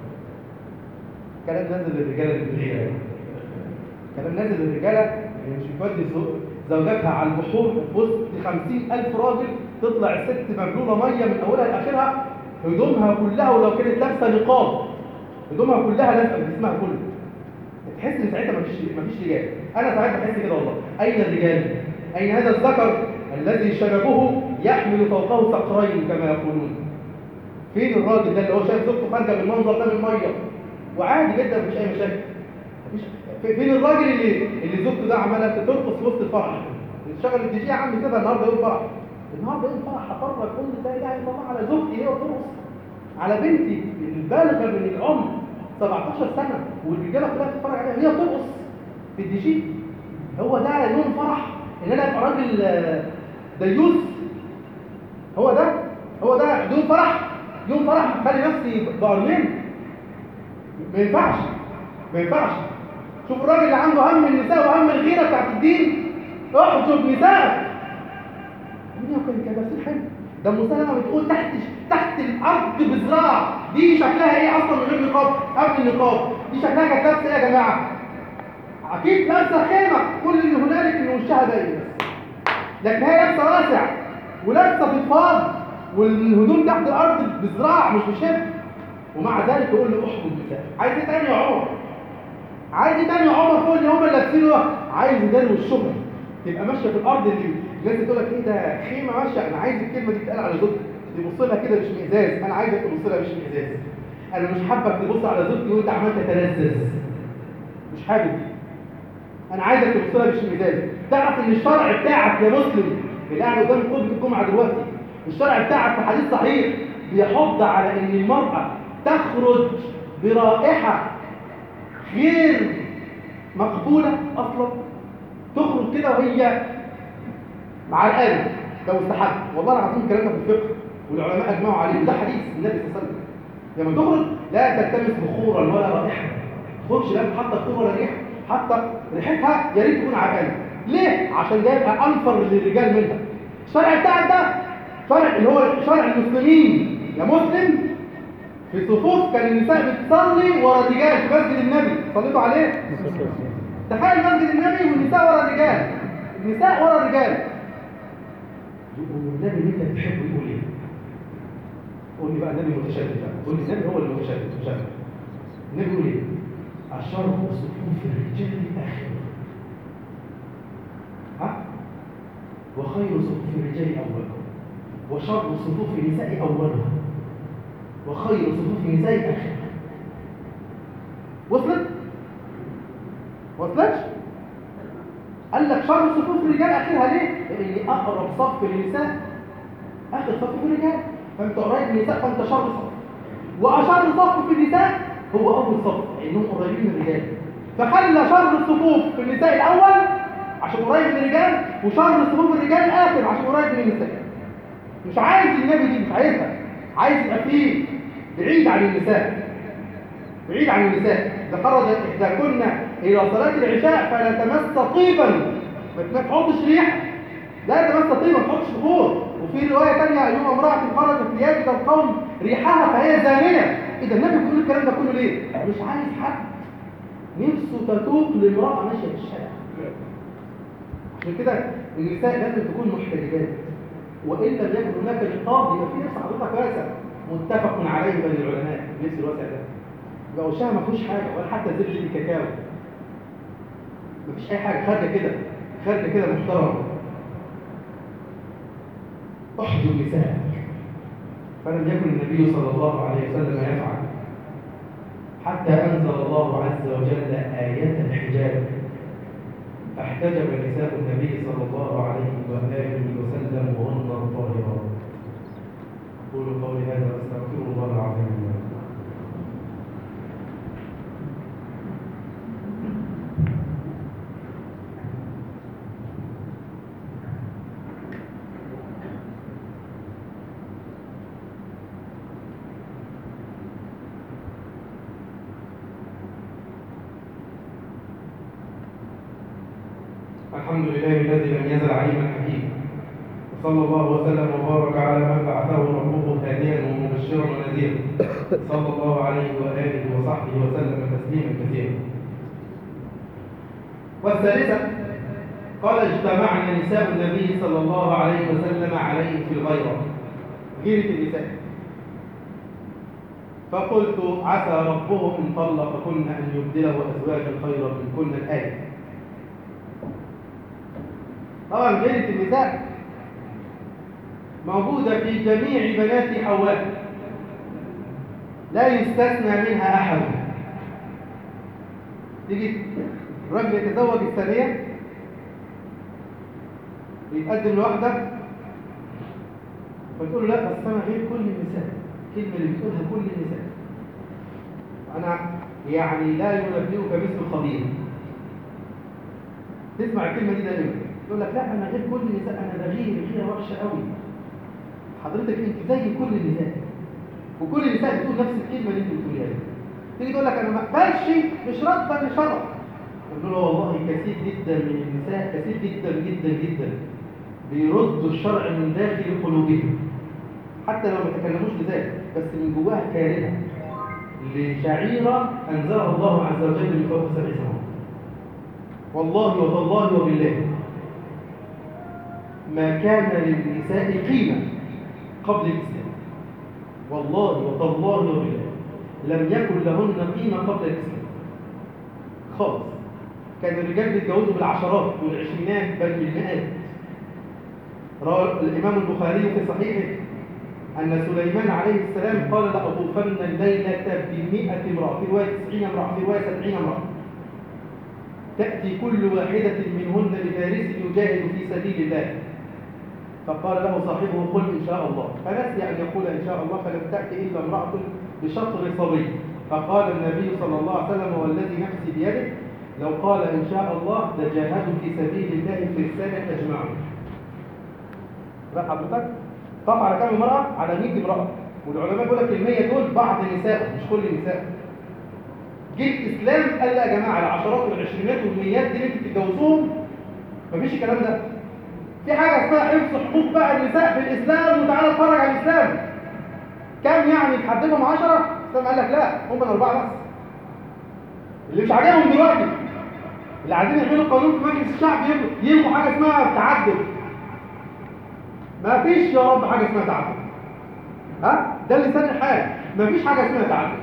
كلام نازل للرجالة بالغيرة كلام نازل للرجالة اللي مش بتودي زوجاتها على البحور في وسط خمسين ألف راجل تطلع الست مبلولة مية من أولها لآخرها هدومها كلها ولو كانت لابسة نقاب هدومها كلها لازقة بجسمها كله تحس ان ساعتها مفيش مفيش رجال انا ساعتها بحس كده والله اين الرجال اين هذا الذكر الذي شنبه يحمل فوقه صقرين كما يقولون فين الراجل ده اللي هو شايف زوجته خارجه بالمنظر ده من الميه وعادي جدا مفيش اي مشاكل مفيش فين الراجل اللي اللي زوجته ده عماله ترقص في وسط الفرح تشغل الدي جي يا عم كده النهارده يوم فرح النهارده يوم فرح هفرج كل ده يعني طبعا على زوجتي هي وترقص على بنتي البالغه من العمر 17 سنة والرجالة كلها بتتفرج عليها هي بترقص في الدي جي هو ده يوم فرح ان انا ابقى راجل ديوث هو ده هو ده يوم فرح يوم فرح خلي نفسي بقرنين ما ينفعش ما ينفعش شوف الراجل اللي عنده هم النساء وهم الغيرة بتاعت الدين احجب نساء الدنيا كانت لابسين حلو ده مسلمة بتقول تحت تحت الارض بذراع دي شكلها ايه اصلا من غير نقاب قبل النقاب دي شكلها كانت لابسه ايه يا جماعه اكيد لابسه خيمه كل اللي هنالك ان وشها باين بس لكن هي لابسه واسع ولابسه فضفاض والهدوم تحت الارض بذراع مش بشبه ومع ذلك تقول له احكم بالله عايز ايه تاني يا عمر عايز ايه تاني يا عمر فوق اللي هم اللي لابسينه عايز يدلو الشغل تبقى ماشيه في الارض اللي الناس تقول لك ايه ده خيمه ماشيه انا عايز الكلمه دي تتقال على زوجتي تبص لها كده مش مئزاز انا عايزك تبص لها مش مئزاز انا مش حابك تبص على زوجتي وانت عمال تتلذذ مش حابب دي انا عايزك تبص لها مش مئزاز تعرف ان الشرع بتاعك يا مسلم اللي قاعد قدام خطبه الجمعه دلوقتي الشرع بتاعك في حديث صحيح بيحض على ان المراه تخرج برائحه غير مقبوله اصلا تخرج كده وهي مع القلب ده مستحب والله العظيم الكلام ده في الفقه والعلماء اجمعوا عليه ده حديث النبي صلى الله عليه وسلم لما تخرج لا تلتمس بخورا ولا رائحه ما تخرجش لا حتى بخور ولا ريحه حتى ريحتها يا ريت تكون على القلب ليه عشان ده يبقى انفر للرجال منها الشرع بتاعك ده شرع اللي هو شرع المسلمين يا مسلم في صفوف كان النساء بتصلي ورا رجال في مسجد النبي صليتوا عليه تخيل مسجد النبي والنساء ورا الرجال النساء ورا الرجال يقول النبي اللي انت بتحبه يقول ايه قول لي بقى النبي متشدد بقى قول لي النبي هو المتشدد مشدد النبي يقول ايه الشر صفوف الرجال اخر ها وخير صفوف الرجال اولها وشر صفوف النساء اولها وخير صفوف النساء اخرها وصلت وصلتش قال لك شر صفوف الرجال اخرها ليه لان اقرب صف للنساء اخر صف في الرجال فانت قريب من النساء فانت شر صف واشر صف في النساء هو اول صف لانهم قريبين من الرجال فخلى شر الصفوف في النساء الاول عشان قريب من الرجال وشر صفوف الرجال الاخر عشان قريب من النساء مش عايز النبي دي مش عايزها عايز يبقى فيه بعيد عن النساء بعيد عن النساء إذا خرجت إحداكن إلى صلاة العشاء فلا تمس طيبا ما تحطش ريحة لا تمس طيبا ما تحطش بخور وفي رواية ثانية أيها امرأة خرجت ثيابك القوم ريحها فهي زانية إذا النبي بيقول الكلام ده كله ليه؟ مش عايز حد نفسه تتوق لامرأة ماشية في الشارع عشان كده النساء لازم تكون محتجبات وإن لم يكن هناك نقاب يبقى في نفس حضرتك واسع متفق عليه بين العلماء نفس الواسع ده يبقى وشها ما فيهوش حاجه ولا حتى زبده الكاكاو مفيش اي حاجه خارجه كده خارجه كده محترمه احجب نساءك فلم يكن النبي صلى الله عليه وسلم يفعل حتى انزل الله عز وجل ايه الحجاب فاحتجب نساء النبي صلى الله عليه واله وسلم وهن الطاهرات اقول قولي هذا واستغفر الله العظيم لي الحمد لله الذي لم يزل عليما حكيما وصلى الله وسلم وبارك على من بعثه ربه هاديا ومبشرا ونذيرا صلى الله عليه واله وصحبه وسلم تسليما كثيرا والثالثه قال اجتمعنا نساء النبي صلى الله عليه وسلم عليه في الغيره غيره النساء فقلت عسى ربه ان طلقكن ان يبدله ازواجا خيرا منكن الايه طبعا غيرة النساء موجودة في جميع بنات حواء لا يستثنى منها أحد تيجي الراجل يتزوج الثانية يتقدم لواحدة فتقول له لا بس أنا غير كل النساء الكلمة اللي بتقولها كل النساء أنا يعني لا ينبئك مثل الخبير تسمع الكلمة دي دائما يقول لك لا انا غير كل النساء انا بغير غيره وحشه قوي حضرتك انت زي كل النساء وكل النساء بتقول نفس الكلمه اللي انت بتقوليها دي تيجي تقول لك انا ما اقبلش مش راضيه لشرع نقول له والله كثير جدا من النساء كثير جدا جدا جدا بيردوا الشرع من داخل قلوبهم حتى لو ما تكلموش بذلك بس من جواها كارهه لشعيره انزلها الله عز وجل من فوق سبع سماوات والله وتالله وبالله ما كان للنساء قيمة قبل الإسلام والله وتالله وبالله لم يكن لهن قيمة قبل الإسلام خالص كان الرجال بيتجوزوا بالعشرات والعشرينات بل بالمئات روى الإمام البخاري في صحيحه أن سليمان عليه السلام قال لأطوفن الليلة بمئة امرأة في رواية 90 امرأة في رواية 70 امرأة تأتي كل واحدة منهن بفارس يجاهد في سبيل الله فقال له صاحبه قل إن شاء الله فنسي أن يقول إن شاء الله فلم تأتي إلا امرأة بشطر صبي فقال النبي صلى الله عليه وسلم والذي نفسي بيده لو قال إن شاء الله لجاهدوا في سبيل الله في السنة أجمعون بقى حضرتك طاف على كم امرأة؟ على 100 امرأة والعلماء بيقول لك ال 100 دول بعض النساء مش كل النساء جه الإسلام قال لا يا جماعة العشرات والعشرينات والميات دي اللي انتوا بتتجوزوهم مفيش الكلام ده في حاجه اسمها حفظ حقوق بقى النساء في الاسلام وتعالى اتفرج على الاسلام كم يعني تحددهم 10 الاسلام قال لك لا هم اربعه بس اللي مش عاجبهم دلوقتي اللي عايزين يعملوا قانون في مجلس الشعب يلغوا حاجه اسمها التعدد ما فيش يا رب حاجه اسمها تعدد ها ده لسان الحال ما فيش حاجه اسمها تعدد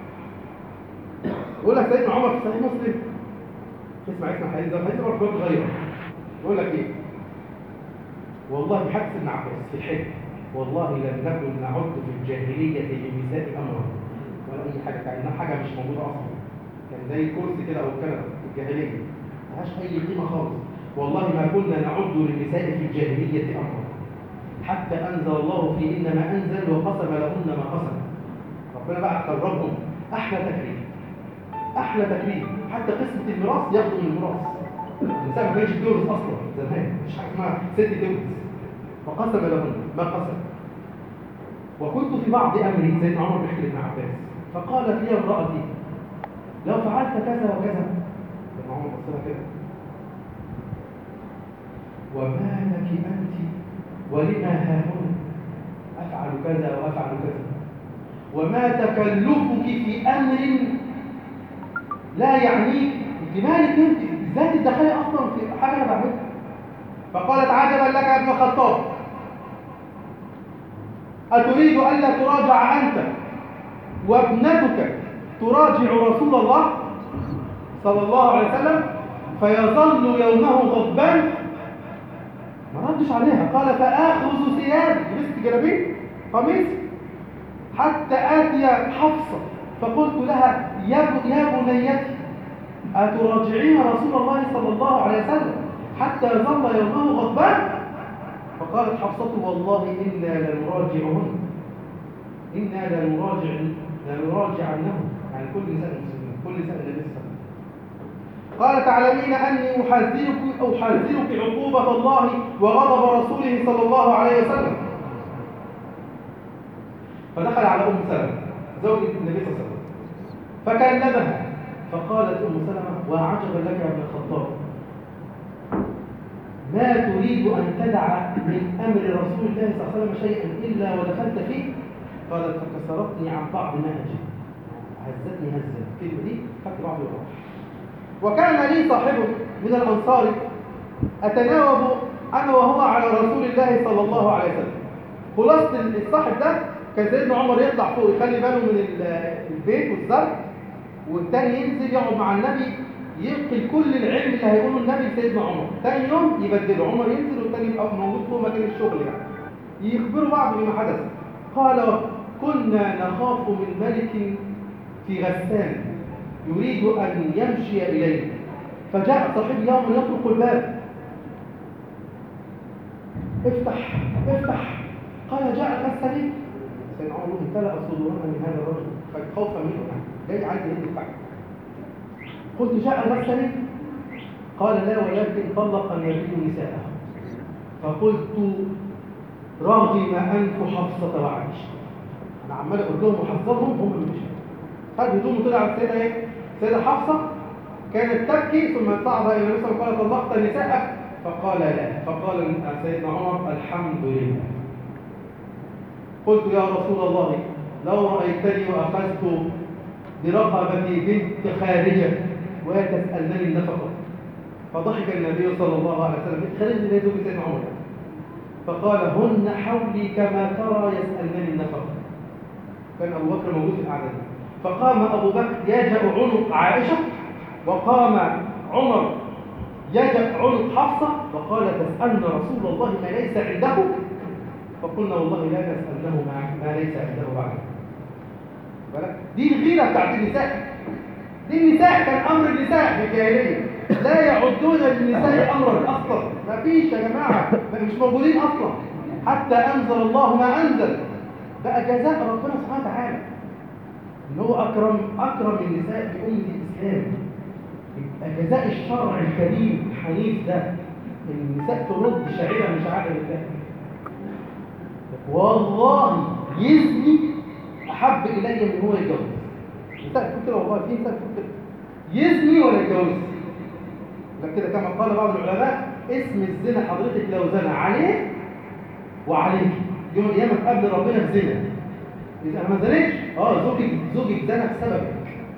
يقول لك سيدنا عمر في صحيح مسلم اسمع اسمع الحديث ده الحديث ده برضه غيره يقول لك ايه والله بحدث ابن عباس في الحج والله لم نكن نعد في الجاهليه للنساء امرا ولا اي حاجه كانها حاجه مش موجوده اصلا كان زي كرسي كده او كنبه في الجاهليه ملهاش اي قيمه خالص والله ما كنا نعد للنساء في الجاهليه امرا حتى انزل الله في انما انزل وقسم لهن ما قسم ربنا بقى قربهم احلى تكريم احلى تكريم حتى قسمه الميراث ياخدوا من الميراث الانسان ما كانش بيورث اصلا زمان مش حاجه اسمها ست تورث فقسم لهن ما قسم وكنت في بعض امري سيدنا عمر بيحكي لابن عباس فقالت لي امراتي لو فعلت كذا وكذا سيدنا عمر بص لها كده وما لك انت ولما ها هنا افعل كذا وافعل كذا وما تكلفك في امر لا يعنيك انت مالك انت ازاي تدخلي اصلا في حاجه انا بعملها فقالت عجبا لك يا ابن الخطاب اتريد الا تراجع انت وابنتك تراجع رسول الله صلى الله عليه وسلم فيظل يومه غضبان ما ردش عليها قال فاخذ ثياب لبست جلابيه قميص حتى اتي حفصه فقلت لها يا يا بنيتي أتراجعين رسول الله صلى الله عليه وسلم حتى يظل يومه غضبان فقالت حفصة والله إنا لنراجعهن إنا لنراجع لنراجعنه يعني كل نساء المسلمين كل نساء النبي صلى الله عليه وسلم قال تعلمين أني أحذرك أحذرك عقوبة الله وغضب رسوله صلى الله عليه وسلم فدخل على أم سلمة زوج النبي صلى الله عليه وسلم فكلمها فقالت أم سلمة وعجبا لك يا ابن الخطاب ما تريد أن تدع من أمر رسول الله صلى الله عليه وسلم شيئا إلا ودخلت فيه قالت فكسرتني عن بعض ما أجل هزتني هزة الكلمة دي خدت بعض الروح وكان لي صاحب من الأنصار أتناوب أنا وهو على رسول الله صلى الله عليه وسلم خلاصة الصاحب ده كان سيدنا عمر يطلع فوق يخلي باله من البيت والزرع والتاني ينزل يقعد مع النبي ينقل كل العلم اللي هيقوله النبي لسيدنا عمر تاني يوم يبدله عمر ينزل والتاني يبقى موجود فوق مكان الشغل يعني يخبروا بعض بما حدث قال كنا نخاف من ملك في غسان يريد أن يمشي إليه فجاء صاحب يوم يطرق الباب افتح افتح قال جاء الغساني سيدنا عمر امتلأ صدورنا من هذا الرجل خوفا منه جاي عايز يهد الفحم قلت جاء الغساني قال لا ولكن طلق النبي نساءه فقلت رغم أنف حفصة وعائشة أنا عمال أقول لهم وحفظهم هم اللي مشوا خد هدومه طلع على السيدة إيه؟ السيدة حفصة كانت تبكي ثم صعد إلى النبي صلى الله عليه وسلم قال طلقت نساءك فقال لا فقال سيدنا عمر الحمد لله قلت يا رسول الله لو رأيتني وأخذت برقبتي بنت خارجة وهي تسألني النفقة فضحك النبي صلى الله عليه وسلم خارج من زوج سيدنا عمر فقال هن حولي كما ترى يسألنني النفقة كان أبو بكر موجود في القعدة فقام أبو بكر يجأ عنق عائشة وقام عمر يجأ عنق حفصة وقال تسألنا رسول الله ما ليس عنده فقلنا والله لا نسأله ما, ما ليس عنده بعد دي الغيرة بتاعت النساء دي النساء كان أمر النساء في الجاهلية لا يعدون للنساء أمرا أصلا ما فيش يا جماعة مش موجودين أصلا حتى أنزل الله ما أنزل بقى جزاء ربنا سبحانه وتعالى إن هو أكرم أكرم النساء في أمة الإسلام يبقى جزاء الشرع الكريم الحنيف ده النساء ترد شعيرة من شعائر الله والله يزني أحب إلي من هو يتجوز نساء تقول كده والله في نساء تقول كده يزني ولا يتجوز لكن كده كما قال بعض العلماء اسم الزنا حضرتك لو زنى عليه وعليك يوم القيامة تقابل ربنا بزنا إذا ما زنتش اه زوجك زوجك زنى بسببك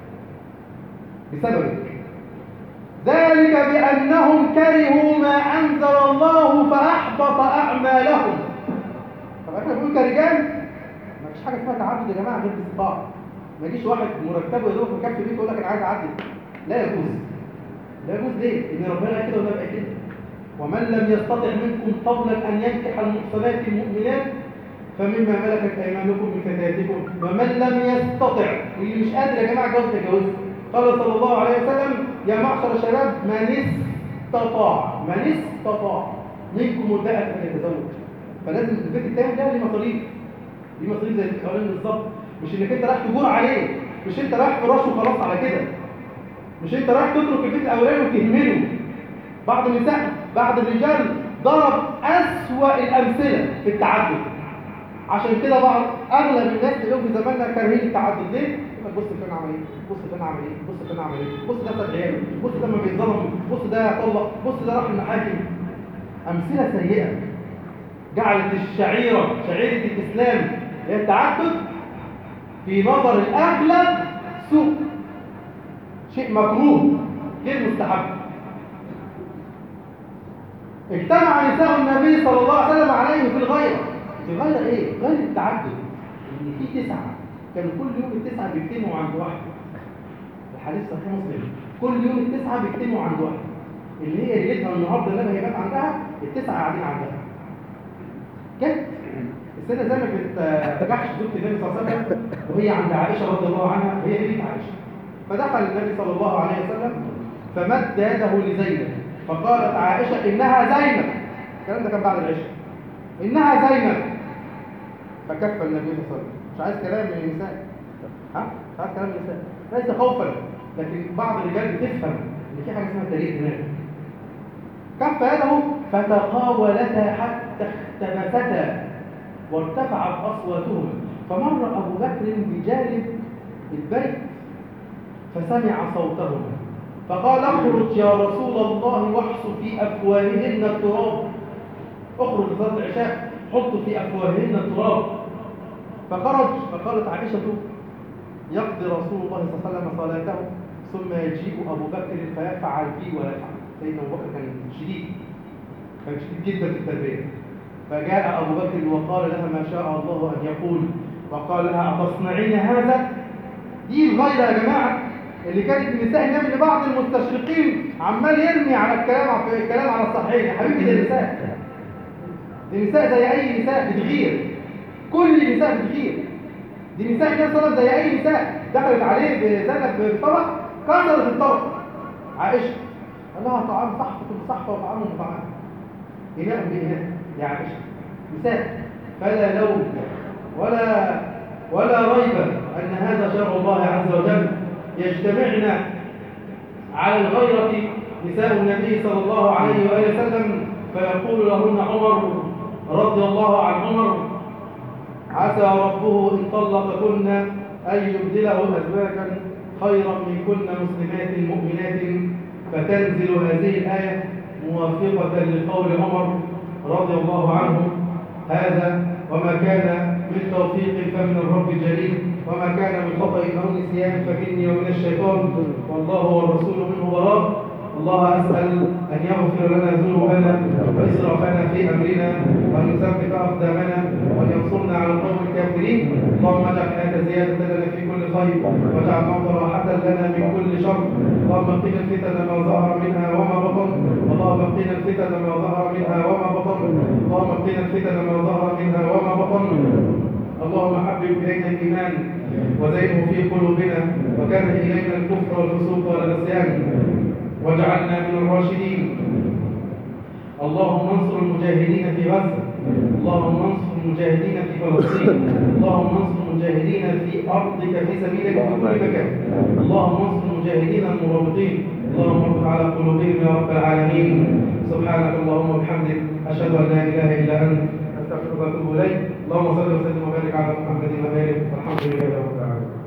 بسببك ذلك بأنهم كرهوا ما أنزل الله فأحبط أعمالهم طب احنا بنقول كرجال ما فيش حاجة اسمها تعدد يا جماعة غير باستطاعة ما يجيش واحد مرتبه يا دوب مكفي بيته يقول لك انا عايز اعدل لا يجوز لا يجوز ليه؟ ان ربنا قال كده وده بقى كده ومن لم يستطع منكم قبلا ان ينكح المحصنات المؤمنات فمما ملكت ايمانكم من فتياتكم ومن لم يستطع اللي مش قادر يا جماعه جوز تجوز قال صلى الله عليه وسلم يا معشر الشباب من استطاع من استطاع منكم الباءة ان يتزوج فلازم البيت التاني ده ليه مصاريف ليه مصاريف زي الاولاني بالظبط مش انك انت رايح تجور عليه مش انت رايح فراش وخلاص على كده مش انت رايح تترك البيت الاولاني وتهمله بعض النساء بعض الرجال ضرب اسوأ الامثله في التعدد عشان كده بعض اغلب الناس اللي في زماننا كارهين التعدد ليه؟ يقول لك بص فين عمل ايه؟ بص فين عمل ايه؟ بص فين عمل ايه؟ بص ده ساب عياله، بص ده ما بيتظلم، بص ده طلق، بص ده راح المحاكم امثله سيئه جعلت الشعيره شعيره الاسلام هي التعدد في نظر الأغلب سوء شيء مكروه غير مستحب اجتمع نساء النبي صلى الله عليه وسلم عليه في الغيرة في الغيرة ايه؟ غير التعدد ان في تسعة كانوا كل يوم التسعة بيجتمعوا عند واحد الحديث صحيح مسلم كل يوم التسعة بيجتمعوا عند واحد اللي هي ليلتها النهارده اللي هي جت عندها التسعة قاعدين عندها جت السيدة زينب بنت جحش زوجة النبي صلى الله عليه وسلم وهي عند عائشة رضي الله عنها وهي بنت عائشة فدخل النبي صلى الله عليه وسلم فمد يده لزينب فقالت عائشة إنها زينب الكلام ده كان بعد العشاء إنها زينب فكف النبي صلى الله عليه وسلم مش عايز كلام من النساء ها؟ مش عايز كلام من النساء ليس خوفا لكن بعض الرجال بتفهم إن في حاجة اسمها تاريخ دماغ كف يده فتقاولتا حتى اختبستا وارتفعت أصواتهما فمر أبو بكر بجانب البيت فسمع صوتهما فقال اخرج يا رسول الله واحص في أفواههن التراب اخرج صلاة العشاء حط في أفواههن التراب فخرج فقالت عائشة يقضي رسول الله صلى الله عليه وسلم صلاته ثم يجيء أبو بكر فيفعل بي ولا يفعل سيدنا أبو بكر كان شديد كان شديد جدا في التربية فجاء أبو بكر وقال لها ما شاء الله أن يقول وقال لها أتصنعين هذا دي الغيرة يا جماعة اللي كانت من نساء النبي اللي بعض المستشرقين عمال يرمي على الكلام على الكلام على الصحيح يا حبيبي ده نساء دي نساء زي أي نساء بتغير كل النساء بتغير دي نساء النبي صلى الله عليه وسلم زي أي نساء دخلت عليه بزنب بطبق كسرت الطبق عائشة قال لها طعام صحفة صحفة وطعام طعام إناء بإناء يا عائشة نساء فلا لوم ولا ولا ريب أن هذا شرع الله عز وجل يجتمعن على الغيرة نساء النبي صلى الله عليه وآله وسلم فيقول لهن عمر رضي الله عن عمر عسى ربه إن طلقكن أن يبدله أزواجا خيرا من كن مسلمات مؤمنات فتنزل هذه الآية موافقة لقول عمر رضي الله عنه هذا وما كان من توفيق فمن الرب جليل وما كان من خطأ أو نسيان فمني ومن الشيطان والله والرسول منه براء الله أسأل أن يغفر لنا ذنوبنا وإسرافنا في أمرنا وأن يثبت أقدامنا وأن ينصرنا على القوم الكافرين اللهم اجعل حياة زيادة لنا في كل خير واجعل موت راحة لنا من كل شر اللهم قنا الفتن ما ظهر منها وما بطن اللهم قنا الفتن ما ظهر منها وما بطن اللهم قنا الفتن ما ظهر منها وما بطن اللهم حبب إلينا الإيمان وزينه في قلوبنا وكره إلينا الكفر والفسوق والعصيان واجعلنا من الراشدين اللهم انصر المجاهدين في غزة اللهم انصر المجاهدين في فلسطين اللهم انصر المجاهدين في أرضك في سبيلك في كل مكان اللهم انصر المجاهدين المرابطين اللهم اربط على قلوبهم يا رب العالمين سبحانك اللهم وبحمدك أشهد أن لا إله إلا أنت أستغفرك وأتوب إليك اللهم صل وسلم وبارك على محمد وآله والحمد لله رب العالمين